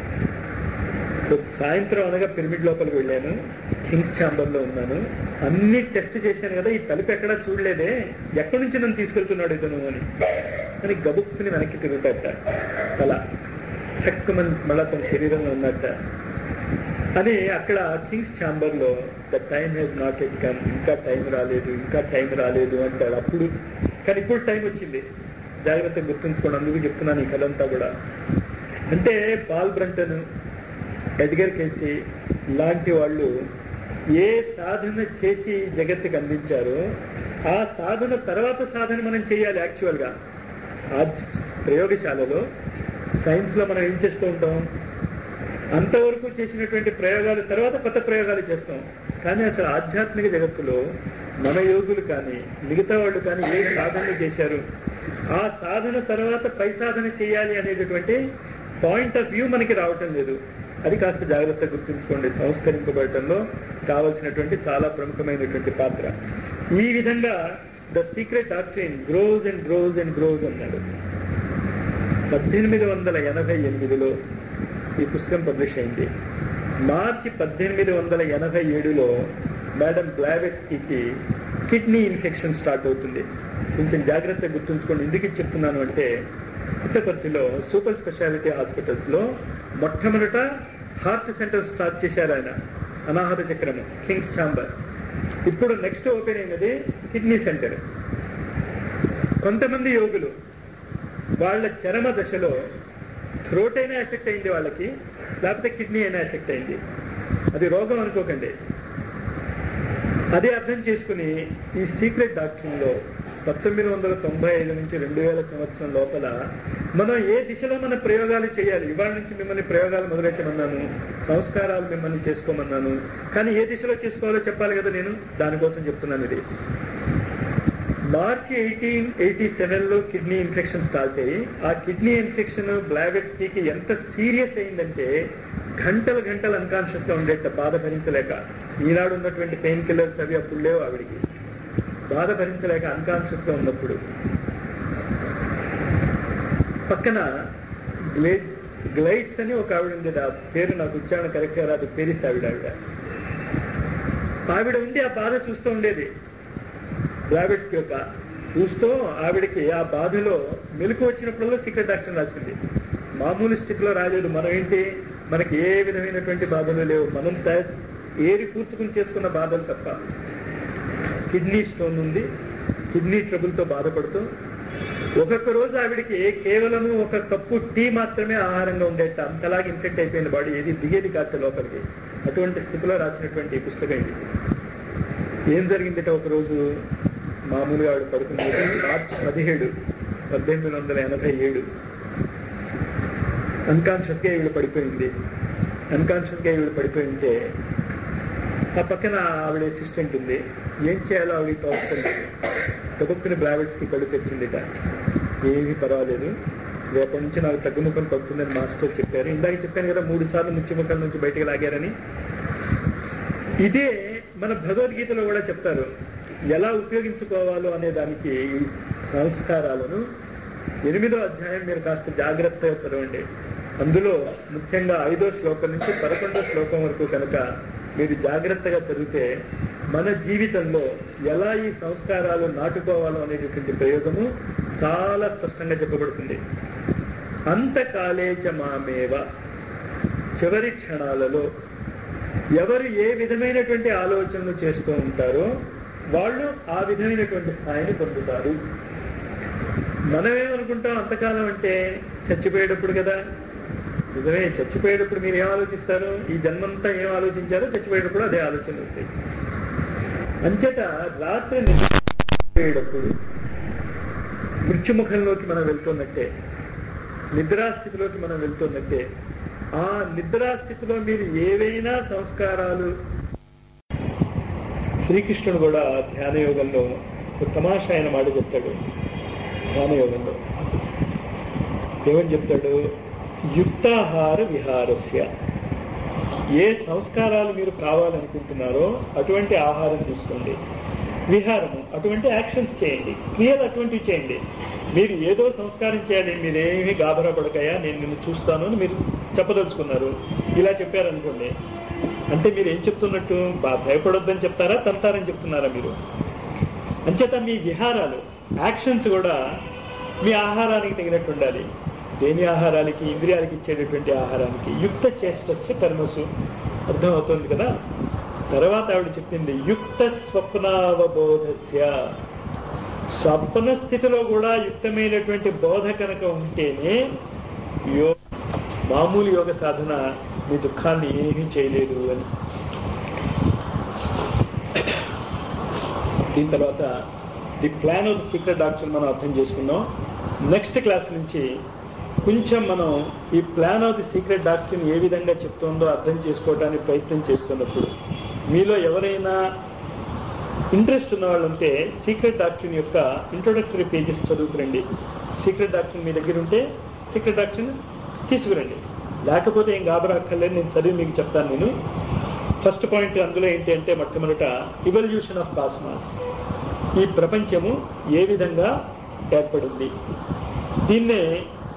సాయంత్రం అనగా పిరమిడ్ లోపలికి వెళ్ళాను కింగ్స్ ఛాంబర్ లో ఉన్నాను అన్ని టెస్ట్ చేశాను కదా ఈ తలుపు ఎక్కడా చూడలేదే ఎక్కడి నుంచి నన్ను తీసుకెళ్తున్నాడు ఇతను అని అని గబుక్కుని వెనక్కి తిరుగుతాట అలా చక్కమని మళ్ళా తన శరీరంలో ఉన్నట్ట అని అక్కడ కింగ్స్ ఛాంబర్ లో the time has not yet come ఇంకా టైం రాలేదు ఇంకా టైం రాలేదు అంటాడు అప్పుడు కానీ ఇప్పుడు టైం వచ్చింది జాగ్రత్తగా గుర్తుంచుకోండి అందుకు చెప్తున్నాను ఈ కథంతా కూడా అంటే పాల్ బ్రంటన్ ఎడ్గర్ కేసి లాంటి వాళ్ళు ఏ సాధన చేసి జగత్తుకి అందించారో ఆ సాధన తర్వాత సాధన మనం చేయాలి యాక్చువల్ గా ఆ ప్రయోగశాలలో సైన్స్ లో మనం ఏం చేస్తూ ఉంటాం అంతవరకు చేసినటువంటి ప్రయోగాలు తర్వాత కొత్త ప్రయోగాలు చేస్తాం కానీ అసలు ఆధ్యాత్మిక జగత్తులో మన యోగులు కానీ మిగతా వాళ్ళు కానీ ఏ సాధనలు చేశారు ఆ సాధన తర్వాత పై సాధన చేయాలి అనేటటువంటి పాయింట్ ఆఫ్ వ్యూ మనకి రావటం లేదు అది కాస్త జాగ్రత్త గుర్తుంచుకోండి సంస్కరింపబడటంలో కావలసినటువంటి చాలా ప్రముఖమైనటువంటి పాత్ర ఈ విధంగా the secret doctrine grows and grows and grows అన్నాడు పద్దెనిమిది వందల ఎనభై ఎనిమిదిలో ఈ పుస్తకం పబ్లిష్ అయింది మార్చి పద్దెనిమిది వందల ఎనభై ఏడులో madam Blavatsky kidney infection start అవుతుంది కొంచెం జాగ్రత్తగా గుర్తుంచుకోండి ఎందుకు ఇది చెప్తున్నాను అంటే పుట్టపర్తిలో సూపర్ స్పెషాలిటీ హాస్పిటల్స్ లో మొట్టమొదట హార్ట్ సెంటర్ స్టార్ట్ చేశారు ఆయన అనాహత చక్రము కింగ్స్ ఛాంబర్ ఇప్పుడు నెక్స్ట్ ఓపెన్ అయినది కిడ్నీ సెంటర్ కొంతమంది యోగులు వాళ్ళ చరమ దశలో థ్రోట్ అయినా ఎఫెక్ట్ అయింది వాళ్ళకి లేకపోతే కిడ్నీ అయినా ఎఫెక్ట్ అయింది అది రోగం అనుకోకండి అదే అర్థం చేసుకుని ఈ సీక్రెట్ డాక్టర్లో పంతొమ్మిది వందల తొంభై ఐదు నుంచి రెండు వేల సంవత్సరం లోపల మనం ఏ దిశలో మన ప్రయోగాలు చేయాలి ఇవాళ నుంచి మిమ్మల్ని ప్రయోగాలు మొదలెట్టమన్నాను సంస్కారాలు మిమ్మల్ని చేసుకోమన్నాను కానీ ఏ దిశలో చేసుకోవాలో చెప్పాలి కదా నేను దానికోసం చెప్తున్నాను ఇది మార్చి ఎయిటీన్ ఎయిటీ సెవెన్ లో కిడ్నీ ఇన్ఫెక్షన్ స్టార్ట్ అయ్యి ఆ కిడ్నీ ఇన్ఫెక్షన్ బ్లావెట్స్కి ఎంత సీరియస్ అయిందంటే గంటలు గంటలు అన్కాన్షియస్ గా ఉండేట బాధ భరించలేక ఈనాడు ఉన్నటువంటి పెయిన్ కిల్లర్స్ అవి అప్పుడు లేవు ఆవిడికి బాధ భరించలేక అన్కాన్షియస్ గా ఉన్నప్పుడు పక్కన గ్లైడ్ గ్లైడ్స్ అని ఒక ఆవిడ ఉంది ఆ పేరు నాకు ఉచ్చారణ కరెక్ట్ గా రాదు పేరిస్ ఆవిడ ఆవిడ ఆవిడ ఉండి ఆ బాధ చూస్తూ ఉండేది బ్లావెట్స్ యొక్క చూస్తూ ఆవిడకి ఆ బాధలో మెలకు వచ్చినప్పుడల్లా సీక్రెట్ డాక్టర్ రాసింది మామూలు స్థితిలో రాలేదు మనం ఏంటి మనకి ఏ విధమైనటువంటి బాధలు లేవు మనం తయ- ఏరి పూర్తుకుని చేసుకున్న బాధలు తప్ప కిడ్నీ స్టోన్ ఉంది కిడ్నీ ట్రబుల్తో బాధపడుతూ ఒక్కొక్క రోజు ఆవిడికి కేవలం ఒక కప్పు టీ మాత్రమే ఆహారంగా ఉండేట అంతలాగా ఇన్ఫెక్ట్ అయిపోయింది బాడీ ఏది దిగేది కాదు లోపలికి అటువంటి స్థితిలో రాసినటువంటి ఈ పుస్తకం ఇది ఏం జరిగిందట ఒక రోజు మామూలుగా ఆవిడ పడుకున్నది మార్చి పదిహేడు పద్దెనిమిది వందల ఎనభై ఏడు అన్కాన్షియస్ గా ఈవిడ పడిపోయింది అన్కాన్షియస్ గా ఈవిడ పడిపోయి ఉంటే ఆ పక్కన ఆవిడ అసిస్టెంట్ ఉంది ఏం చేయాలో ఆవిడ తోస్తుంది తొక్కుని బ్లావెట్స్ కి కళ్ళు తెచ్చిందిట ఏమీ పర్వాలేదు రేపటి నుంచి నాకు తగ్గుముఖం పడుతుందని మాస్టర్ చెప్పారు ఇందాక చెప్పాను కదా మూడు సార్లు ముఖ్యముఖం నుంచి బయటకు లాగారని ఇదే మన భగవద్గీతలో కూడా చెప్తారు ఎలా ఉపయోగించుకోవాలో అనే దానికి ఈ సంస్కారాలను ఎనిమిదో అధ్యాయం మీరు కాస్త జాగ్రత్తగా చదవండి అందులో ముఖ్యంగా ఐదో శ్లోకం నుంచి పదకొండో శ్లోకం వరకు కనుక మీరు జాగ్రత్తగా చదివితే మన జీవితంలో ఎలా ఈ సంస్కారాలు నాటుకోవాలో అనేటటువంటి ప్రయోగము చాలా స్పష్టంగా చెప్పబడుతుంది అంతకాలేచ మామేవ చివరి క్షణాలలో ఎవరు ఏ విధమైనటువంటి ఆలోచనలు చేస్తూ ఉంటారో వాళ్ళు ఆ విధమైనటువంటి స్థాయిని పొందుతారు మనమేమనుకుంటాం అంతకాలం అంటే చచ్చిపోయేటప్పుడు కదా నిజమే చచ్చిపోయేటప్పుడు మీరు ఏం ఆలోచిస్తారు ఈ జన్మంతా ఏం ఆలోచించారో చచ్చిపోయేటప్పుడు అదే ఆలోచన వస్తాయి అంచేత రాత్రి నిద్రపోయేటప్పుడు మృత్యుముఖంలోకి మనం వెళ్తున్నట్టే నిద్రాస్థితిలోకి మనం వెళ్తున్నట్టే ఆ నిద్రాస్థితిలో మీరు ఏవైనా సంస్కారాలు శ్రీకృష్ణుడు కూడా ధ్యాన యోగంలో ఒక తమాషా ఆయన మాట చెప్తాడు ధ్యాన యోగంలో ఏమని చెప్తాడు యుక్తాహార విహారస్య ఏ సంస్కారాలు మీరు కావాలనుకుంటున్నారో అటువంటి ఆహారం తీసుకోండి విహారము అటువంటి యాక్షన్స్ చేయండి క్రియలు అటువంటివి చేయండి మీరు ఏదో సంస్కారం చేయాలి మీరేమీ గాబరా పడకయా నేను నిన్ను చూస్తాను అని మీరు చెప్పదలుచుకున్నారు ఇలా చెప్పారనుకోండి అంటే మీరు ఏం చెప్తున్నట్టు బా భయపడొద్దని చెప్తారా తంతారని చెప్తున్నారా మీరు అంచేత మీ విహారాలు యాక్షన్స్ కూడా మీ ఆహారానికి తగినట్టు ఉండాలి దేని ఆహారానికి ఇంద్రియాలకి ఇచ్చేటటువంటి ఆహారానికి యుక్త చేష్టస్య కర్మసు అర్థమవుతుంది కదా తర్వాత ఆవిడ చెప్పింది యుక్త స్వప్నావబోధస్య స్వప్న స్థితిలో కూడా యుక్తమైనటువంటి బోధ కనుక ఉంటేనే యో మామూలు యోగ సాధన మీ దుఃఖాన్ని ఏమీ చేయలేదు అని దీని తర్వాత the plan of secret doctor మనం అర్థం చేసుకున్నాం నెక్స్ట్ క్లాస్ నుంచి కొంచెం మనం ఈ plan of the secret doctor ఏ విధంగా చెప్తుందో అర్థం చేసుకోవడానికి ప్రయత్నం చేస్తున్నప్పుడు మీలో ఎవరైనా ఇంట్రెస్ట్ ఉన్న వాళ్ళు ఉంటే సీక్రెట్ డాక్టర్ యొక్క ఇంట్రొడక్టరీ పేజెస్ చదువుకురండి సీక్రెట్ డాక్టర్ మీ దగ్గర ఉంటే సీక్రెట్ డాక్టర్ తీసుకురండి లేకపోతే ఏం గాబరాక్కర్లేదు నేను చదివి మీకు చెప్తాను నేను ఫస్ట్ పాయింట్ అందులో ఏంటి అంటే మొట్టమొదట ఇవల్యూషన్ ఆఫ్ కాస్మాస్ ఈ ప్రపంచము ఏ విధంగా ఏర్పడింది దీన్నే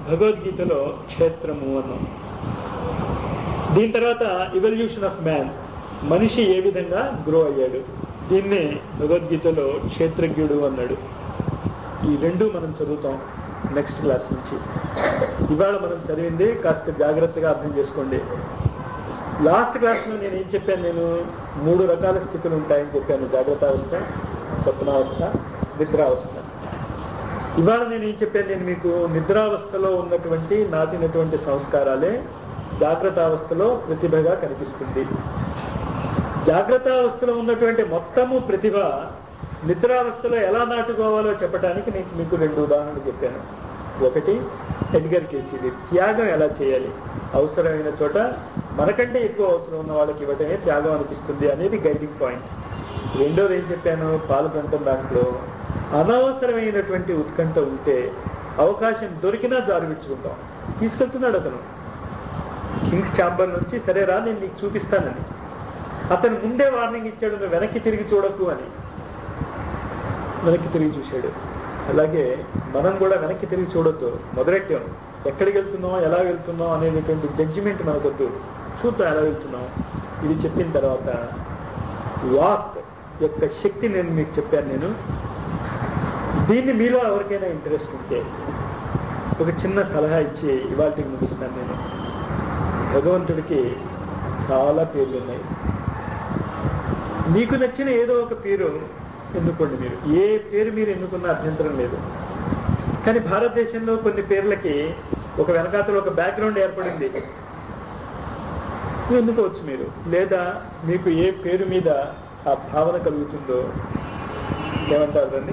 భగవద్గీతలో క్షేత్రము అన్నాం దీని తర్వాత ఇవల్యూషన్ ఆఫ్ మ్యాన్ మనిషి ఏ విధంగా గ్రో అయ్యాడు దీన్నే భగవద్గీతలో క్షేత్రజ్ఞుడు అన్నాడు ఈ రెండు మనం చదువుతాం నెక్స్ట్ క్లాస్ నుంచి ఇవాళ మనం చదివింది కాస్త జాగ్రత్తగా అర్థం చేసుకోండి లాస్ట్ క్లాస్లో నేను ఏం చెప్పాను నేను మూడు రకాల స్థితులు ఉంటాయని చెప్పాను జాగ్రత్త అవస్థ స్వప్నావస్థ నిద్రావస్థ ఇవాళ నేను ఏం చెప్పాను నేను మీకు నిద్రావస్థలో ఉన్నటువంటి నాటినటువంటి సంస్కారాలే జాగ్రత్త అవస్థలో ప్రతిభగా కనిపిస్తుంది జాగ్రత్త అవస్థలో ఉన్నటువంటి మొత్తము ప్రతిభ నిద్రావస్థలో ఎలా నాటుకోవాలో చెప్పడానికి నేను మీకు రెండు ఉదాహరణలు చెప్పాను ఒకటి ఎడ్గర్ కేసీది త్యాగం ఎలా చేయాలి అవసరమైన చోట మనకంటే ఎక్కువ అవసరం ఉన్న వాళ్ళకి ఇవ్వటమే త్యాగం అనిపిస్తుంది అనేది గైడింగ్ పాయింట్ రెండోది ఏం చెప్పాను పాల్గొనటం దాంట్లో అనవసరమైనటువంటి ఉత్కంఠ ఉంటే అవకాశం దొరికినా జారువించుకుంటాం తీసుకెళ్తున్నాడు అతను కింగ్స్ ఛాంబర్ నుంచి సరే రా నేను నీకు చూపిస్తానని అతను ముందే వార్నింగ్ ఇచ్చాడు నువ్వు వెనక్కి తిరిగి చూడకు అని వెనక్కి తిరిగి చూశాడు అలాగే మనం కూడా వెనక్కి తిరిగి చూడొద్దు మొదలెట్టాం ఎక్కడికి వెళ్తున్నాం ఎలా వెళ్తున్నాం అనేటువంటి జడ్జిమెంట్ మనకొద్దు చూద్దాం ఎలా వెళ్తున్నాం ఇది చెప్పిన తర్వాత వాక్ యొక్క శక్తి నేను మీకు చెప్పాను నేను దీన్ని మీలో ఎవరికైనా ఇంట్రెస్ట్ ఉంటే ఒక చిన్న సలహా ఇచ్చి ఇవాళకి ముగిస్తాను నేను భగవంతుడికి చాలా పేర్లు ఉన్నాయి మీకు నచ్చిన ఏదో ఒక పేరు ఎన్నుకోండి మీరు ఏ పేరు మీరు ఎన్నుకున్న అభ్యంతరం లేదు కానీ భారతదేశంలో కొన్ని పేర్లకి ఒక వెనకాతలో ఒక బ్యాక్గ్రౌండ్ ఏర్పడింది ఎన్నుకోవచ్చు మీరు లేదా మీకు ఏ పేరు మీద ఆ భావన కలుగుతుందో ఏమంటారు దాన్ని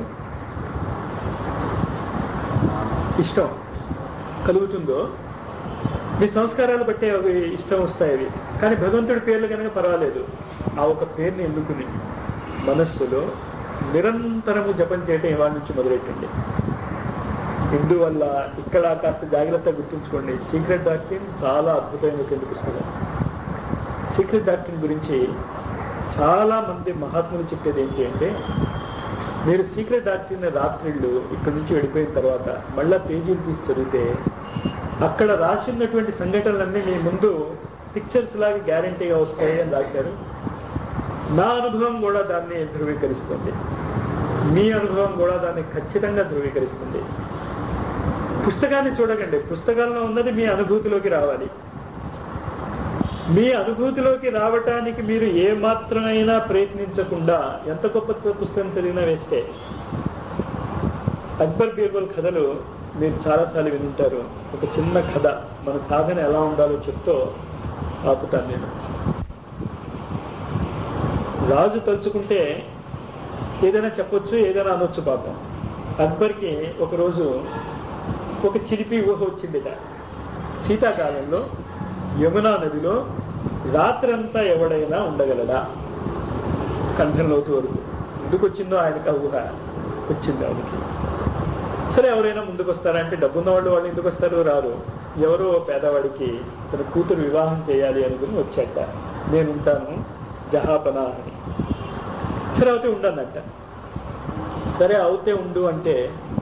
ఇష్టం కలుగుతుందో మీ సంస్కారాలు బట్టే అవి ఇష్టం వస్తాయి అవి కానీ భగవంతుడి పేర్లు కనుక పర్వాలేదు ఆ ఒక పేరుని ఎన్నుకుని మనస్సులో నిరంతరము జపం చేయటం ఇవాళ నుంచి మొదలెట్టండి హిందూ వల్ల ఇక్కడ కాస్త జాగ్రత్తగా గుర్తుంచుకోండి సీక్రెట్ డాక్టరీన్ చాలా అద్భుతమైనటువంటి పుస్తకం సీక్రెట్ డాక్టరీన్ గురించి చాలా మంది మహాత్ములు చెప్పేది ఏంటి అంటే మీరు సీక్రెట్ డాక్టరీన్ రాత్రిళ్ళు ఇక్కడి నుంచి వెళ్ళిపోయిన తర్వాత మళ్ళా పేజీలు తీసి చదివితే అక్కడ రాసి ఉన్నటువంటి సంఘటనలన్నీ మీ ముందు పిక్చర్స్ లాగా గ్యారంటీగా వస్తాయి అని రాశారు నా అనుభవం కూడా దాన్ని ధృవీకరిస్తుంది మీ అనుభవం కూడా దాన్ని ఖచ్చితంగా ధృవీకరిస్తుంది పుస్తకాన్ని చూడకండి పుస్తకాల్లో ఉన్నది మీ అనుభూతిలోకి రావాలి మీ అనుభూతిలోకి రావటానికి మీరు ఏ మాత్రమైనా ప్రయత్నించకుండా ఎంత గొప్ప పుస్తకం చదివినా వేస్తే అక్బర్ బీర్బల్ కథలు మీరు చాలాసార్లు వినుంటారు ఒక చిన్న కథ మన సాధన ఎలా ఉండాలో చెప్తూ ఆపుతాను నేను రాజు తలుచుకుంటే ఏదైనా చెప్పొచ్చు ఏదైనా అనొచ్చు పాపం అక్బర్కి ఒకరోజు ఒక చిలిపి ఊహ వచ్చిందిట శీతాకాలంలో యమునా నదిలో రాత్రంతా ఎవడైనా ఉండగలడా కంఠం లోతు వరకు ఎందుకు వచ్చిందో ఆయనకు ఆ ఊహ వచ్చింది ఆయనకి సరే ఎవరైనా ముందుకు వస్తారంటే డబ్బున్న వాళ్ళు వాళ్ళు ఎందుకు వస్తారు రారు ఎవరో పేదవాడికి తన కూతురు వివాహం చేయాలి అనుకుని వచ్చాక నేను ఉంటాను జహాపనా అని సరే అవుతే ఉండన్నట్ట సరే అవుతే ఉండు అంటే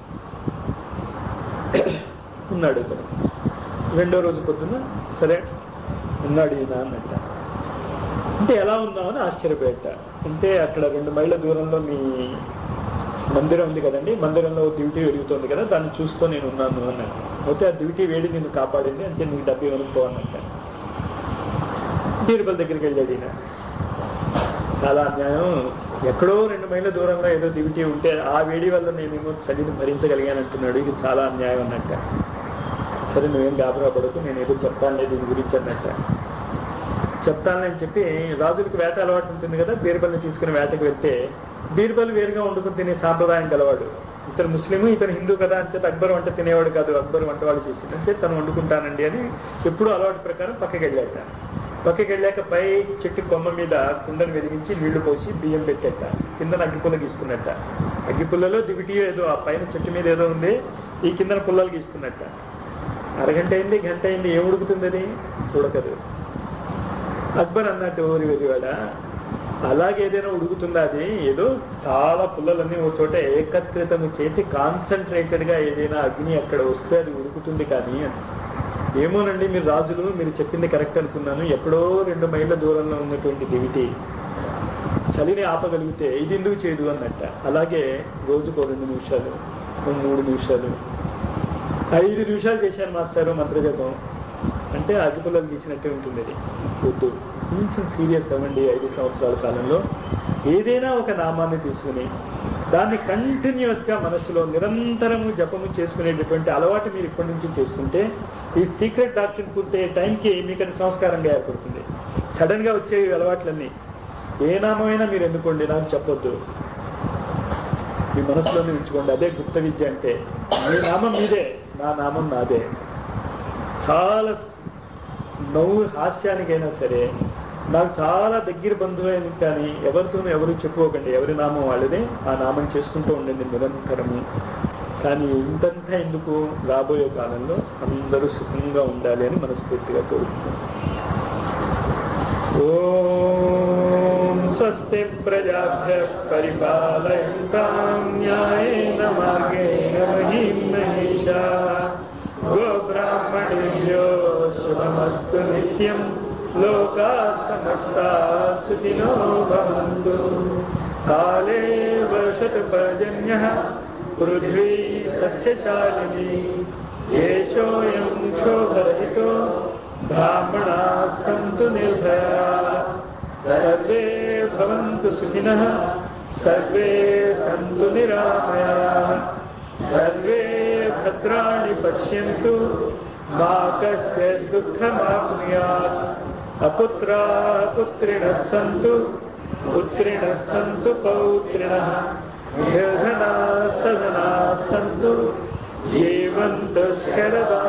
ఉన్నాడు ఇతను రెండో రోజు పొద్దున సరే ఉన్నాడు ఈయన అన్నట్ట అంటే ఎలా ఉన్నామని ఆశ్చర్యపోయట అంటే అక్కడ రెండు మైళ్ళ దూరంలో మీ మందిరం ఉంది కదండి మందిరంలో డ్యూటీ వెలుగుతుంది కదా దాన్ని చూస్తూ నేను ఉన్నాను అన్నాడు అయితే ఆ డ్యూటీ వేడి నిన్ను కాపాడింది అంటే నీకు డబ్బు ఇవ్వనుకో అన్నట్ట బీర్బల్ దగ్గరికి వెళ్ళాడు ఈయన చాలా అన్యాయం ఎక్కడో రెండు మైళ్ళ దూరంలో ఏదో డ్యూటీ ఉంటే ఆ వేడి వల్ల నేనేమో చలిని భరించగలిగాను అంటున్నాడు ఇది చాలా అన్యాయం అన్నట్ట సరే నువ్వేం గాబరా పడకు నేను ఏదో చెప్తానులే దీని గురించి అన్నట్ట చెప్తానని చెప్పి రాజులకు వేట అలవాటు ఉంటుంది కదా బీర్బల్ని తీసుకుని వేటకు వెళ్తే బీర్బల్ వేరుగా వండుకుని తినే సాంప్రదాయం గలవాడు ఇతను ముస్లిము ఇతను హిందూ కదా అని చెప్పి అక్బర్ వంట తినేవాడు కాదు అక్బర్ వంట వాళ్ళు చేసింది అంటే తను వండుకుంటానండి అని ఎప్పుడూ అలవాటు ప్రకారం పక్కకి వెళ్ళాట పక్కకి వెళ్ళాక పై చెట్టు కొమ్మ మీద కుండను వెలిగించి నీళ్లు పోసి బియ్యం పెట్టేట కింద అగ్గిపుల్ల గీస్తున్నట్ట అగ్గిపుల్లలో దివిటి ఏదో ఆ పైన చెట్టు మీద ఏదో ఉంది ఈ కిందన పుల్లలు గీస్తున్నట్ట అరగంట అయింది గంట అయింది ఏం ఉడుకుతుంది అది ఉడకదు అక్బర్ అన్నట్టు ఊరి వెలివాడ అలాగే ఏదైనా ఉడుకుతుందా అది ఏదో చాలా పుల్లలన్నీ ఒక చోట ఏకత్రితము చేసి కాన్సన్ట్రేటెడ్ గా ఏదైనా అగ్ని అక్కడ వస్తే అది ఉడుకుతుంది కానీ అని ఏమోనండి మీరు రాజులు మీరు చెప్పింది కరెక్ట్ అనుకున్నాను ఎక్కడో రెండు మైళ్ళ దూరంలో ఉన్నటువంటి దివిటి చలిని ఆపగలిగితే ఇది ఎందుకు చేయదు అన్నట్ట అలాగే రోజుకో రెండు నిమిషాలు ఓ మూడు నిమిషాలు ఐదు నిమిషాలు చేశాను మాస్టారు మంత్రజపం అంటే అగ్గిపుల్లలు తీసినట్టే ఉంటుంది అది వద్దు కొంచెం సీరియస్ అవ్వండి ఐదు సంవత్సరాల కాలంలో ఏదైనా ఒక నామాన్ని తీసుకుని దాన్ని కంటిన్యూస్ గా మనసులో నిరంతరము జపము చేసుకునేటటువంటి అలవాటు మీరు ఇప్పటి నుంచి చేసుకుంటే ఈ సీక్రెట్ డాక్టర్ పూర్తయ్యే టైంకి మీకు అది సంస్కారంగా ఏర్పడుతుంది సడన్ గా వచ్చే ఈ అలవాట్లన్నీ ఏ నామైనా మీరు ఎన్నుకోండి నాకు చెప్పొద్దు మీ మనసులోనే ఉంచుకోండి అదే గుప్త విద్య అంటే మీ నామం మీదే నా నామం నాదే చాలా నవ్వు హాస్యానికైనా సరే నాకు చాలా దగ్గర బంధువైన కానీ ఎవరితోనూ ఎవరు చెప్పుకోకండి ఎవరి నామం వాళ్ళదే ఆ నామం చేసుకుంటూ ఉండండి నిరంతరము కానీ ఇంతంతా ఎందుకు రాబోయే కాలంలో అందరూ సుఖంగా ఉండాలి అని మనస్ఫూర్తిగా కోరుకుంటున్నాను ఓం స్వస్తి ప్రజాభ్య పరిపాలయంతాం న్యాయేన మార్గేణ మహిం మహిషా గోబ్రాహ్మణేభ్యో శుభమస్తు నిత్యం లోకా సమస్తా సుఖినో భవంతు కాలే వర్షతు పర్జన్య పృథ్వీ సస్యశాలిని ఏషోయం క్షోభరహితో బ్రాహ్మణా సంతు నిర్భయా సర్వే భవంతు సుఖినః సర్వే సంతు నిరామయా సర్వే భద్రాణి పశ్యంతు మా కస్య దుఃఖమాప్నుయాత్ అపుత్రా పుత్రిణः సంతు పుత్రిణः సంతు పౌత్రిణः నిర్ధనా సదనా సంతు జీవంతు శరదా